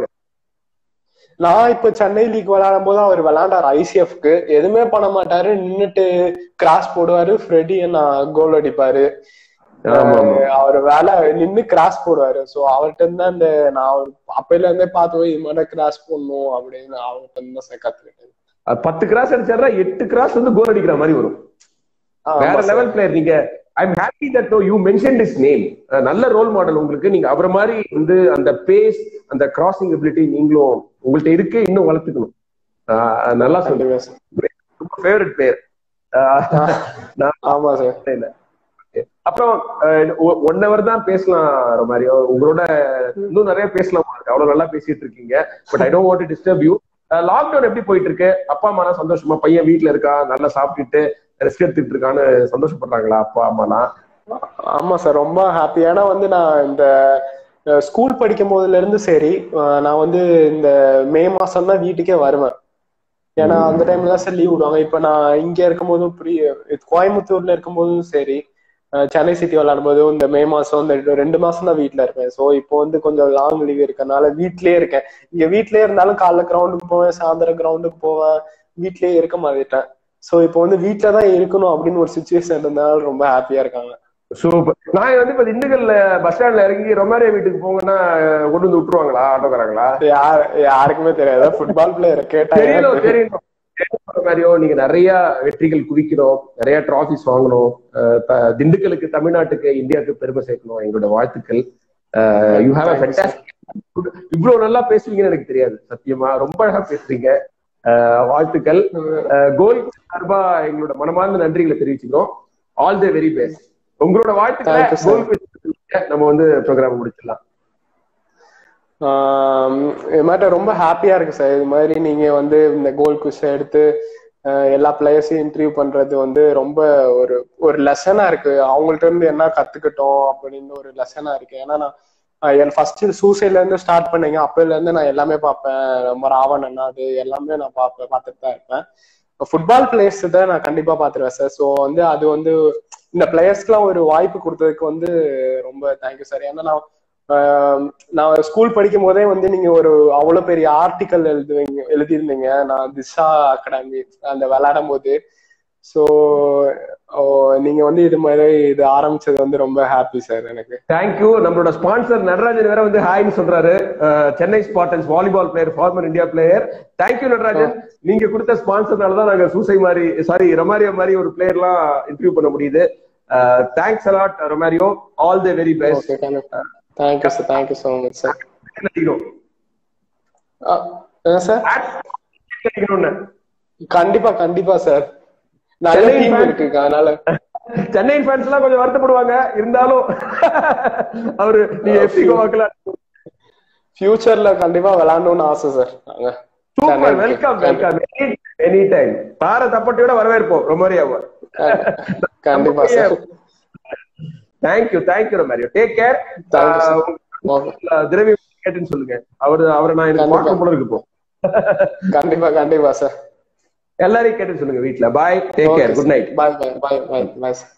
நான் இப்ப சென்னை லீக் விளையாடும் போது அவர் விளையாண்டாரு ஐசிஎஃப்க்கு எதுவுமே பண்ண மாட்டாரு நின்னுட்டு கிராஸ் போடுவாரு ஃப்ரெடி நான் கோல் அடிப்பாரு ஆமா, ஆமா. அஹ் அவர் வேலை நின்னு கிராஸ் போடுவாரு சோ அவர்கிட்ட இருந்து அந்த நான் அவர் அப்பையில இருந்தே பார்த்து போய் இது மாதிரி கிராஸ் போடணும் அப்படின்னு அவர்கிட்ட இருந்து தான் கத்துக்கிட்டேன் அஹ், பத்து கிராஸ் அடிச்சாருன்னா எட்டு கிராஸ் வந்து கோல் அடிக்கிற மாதிரி வரும் ஆமா வேற sir. லெவல் பிளேயர் நீங்க I am happy that you mention is name நல்ல ரோல் மாடல் உங்களுக்கு நீங்க அவரை மாதிரி வந்து அந்த பேஸ் அந்த கிராசிங் எபிலிட்டி நீங்களும் உங்கள்ட்ட இருக்கு இன்னும் வளர்த்துக்கணும் அஹ், நல்லா சொல்லுங்க கண்டிப்பா sir. ரொம்ப ஃபேவரட் பிளேயர் ஆமா சார் இல்ல அப்புறம் ஒன் ஹவர் தான் பேசலாம் மாதிரி உங்களோட இன்னும் நிறைய பேசலாம் போல இருக்கு. அவ்வளவு நல்லா பேசிட்டு இருக்கீங்க but I don't want disturb you lockdown எப்படி போயிட்டு இருக்கு அப்பா அம்மா எல்லாம் சந்தோஷமா பையன் வீட்ல இருக்கா நல்லா சாப்பிட்டுட்டு ரெஸ்ட் எடுத்துட்டு இருக்கான்னு சந்தோஷப்படுறாங்களா அப்பா அம்மாலாம் ஆமா சார் ரொம்ப ஹாப்பி ஏன்னா வந்து நான் இந்த ஸ்கூல் படிக்கும் போதுல இருந்து சரி அஹ் நான் வந்து இந்த மே மாசம் தான் வீட்டுக்கே வருவேன் ஏன்னா அந்த டைம்ல தான் சார் லீவ் விடுவாங்க இப்ப நான் இங்க இருக்கும் போதும் புரிய கோயம்புத்தூர்ல இருக்கும் போதும் சரி அஹ் சென்னை சிட்டி விளையாடும் போதும் இந்த மே மாசம் இந்த ரெண்டு மாசம் தான் வீட்ல இருப்பேன் சோ இப்போ வந்து கொஞ்சம் லாங் லீவ் இருக்கறனால வீட்லயே இருக்கேன் இங்க வீட்லயே இருந்தாலும் காலைல கிரவுண்டுக்கு போவேன் சாயந்தரம் கிரவுண்டுக்கு போவேன் வீட்லயே இருக்க மாட்டேன் சோ இப்போ வந்து வீட்ல தான் இருக்கணும் அப்படின்னு ஒரு சுச்சுவேஷன் இருந்தனால ரொம்ப ஹாப்பியா இருக்காங்க சூப்பர் நான் வந்து இப்ப திண்டுக்கல்ல பஸ் ஸ்டாண்ட்ல இறங்கி ரொமாரியா வீட்டுக்கு போங்கன்னா அஹ், கொண்டு வந்து விட்டுருவாங்களா ஆட்டோக்காரங்களா யார் யாருக்குமே தெரியாது ஃபுட்பால் பிளேயர் கேட்டா தெரியணும் தெரியணும் ரொமாரியோ நீங்க நிறைய வெற்றிகள் குவிக்கணும் நிறைய டிராபிஸ் வாங்கணும் அஹ், த- திண்டுக்கலுக்கு தமிழ்நாட்டுக்கு இந்தியாவுக்கு பெருமை சேர்க்கணும் எங்களோட வாழ்த்துக்கள் யூ ஹாவ் அ ஃபென்டாஸ்டிக் இவ்வளவு நல்லா பேசுவீங்கன்னு எனக்கு தெரியாது சத்தியமா ரொம்ப அழகா பேசுறீங்க அஹ், வாழ்த்துக்கள் கோல் சார்பா எங்களோட மனமார்ந்த நன்றிகளை தெரிவிச்சுக்கிறோம் ஆல் தி வெரி பெஸ்ட் உங்களோட வாழ்த்துக்களை Thank you, sir. கோல் நம்ம வந்து ப்ரோக்ராம் முடிச்சிடலாம் ஆஹ் இது மாதிரி ரொம்ப ஹாப்பியா இருக்கு சார் இது மாதிரி நீங்க வந்து இந்த கோல் குஷ் எடுத்து ஆஹ் எல்லா பிளேயர்ஸையும் இன்டர்வியூ பண்றது வந்து ரொம்ப ஒரு ஒரு லெசனா இருக்கு அவங்கள்ட்ட இருந்து என்ன கத்துக்கிட்டோம் அப்படின்னு ஒரு லெசனா இருக்கு ஏன்னா நான் ஆஹ் என் ஃபர்ஸ்ட் சூசைட்ல இருந்து ஸ்டார்ட் பண்ணீங்க அப்பையில இருந்து நான் எல்லாமே பார்ப்பேன் ரொம்ப ராவன் அண்ணா அது எல்லாமே நான் பார்ப்பேன் பார்த்துட்டு தான் இருப்பேன் ஃபுட்பால் பிளேயர்ஸ் தான் நான் கண்டிப்பா பாத்துருவேன் சார் ஸோ வந்து அது வந்து இந்த பிளேயர்ஸ்க்குலாம் ஒரு வாய்ப்பு கொடுத்ததுக்கு வந்து ரொம்ப தேங்க்யூ சார் ஏன்னா நான் ஆஹ் நான் ஸ்கூல் படிக்கும் போதே வந்து நீங்க ஒரு அவ்வளவு பெரிய ஆர்டிக்கல் எழுதுவீங்க எழுதியிருந்தீங்க நான் திஷா அகாடமி அந்த விளையாடும் போது ஸோ நீங்க வந்து இது மாதிரி இது ஆரம்பிச்சது வந்து ரொம்ப ஹாப்பி சார் எனக்கு தேங்க்யூ நம்மளோட ஸ்பான்சர் நடராஜன் வேற வந்து ஹாய்னு சொல்றாரு அஹ், Chennai spartans volleyball player former India player thank you Natarajan நீங்க கொடுத்த ஸ்பான்சர்னால தான் நாங்க சூசை மாதிரி சாரி ரொமாரியோ மாதிரி ஒரு பிளேயர்லாம் இன்டர்வியூ பண்ண முடியுது thanks a lot Romario all the very best okay thank you sir thank you so much sir என்ன சார் கண்டிப்பா கண்டிப்பா சார் நிறைய சென்னை டீம் fans- இருக்கு அதனால சென்னை ஃபேன்ஸ் எல்லாம் கொஞ்சம் வருத்தப்படுவாங்க இருந்தாலும் அவரு நீங்க எஃப்சி கோவாக்கெல்லாம் ஃபியூச்சர்ல கண்டிப்பா விளையாடணும்னு ஆசை சார் நாங்க சூப்பர் சென்னைக்கு. வெல்கம் வெல்கம் எனி டைம் தார தப்பட்டியோட வரவேற்போம் ரொமாரியாவை கண்டிப்பா sir thank you thank you Romario take care Thank you, sir. Okay திரவி கேட்டுன்னு சொல்லுங்க அவரு அவரை நான் எனக்கு கண்டிப்பா. பார்க்க போல இருக்கு இப்போ கண்டிப்பா கண்டிப்பா சார் எல்லாரையும் கேட்டுன்னு சொல்லுங்க வீட்ல bye take care good night bye bye bye bye bye sir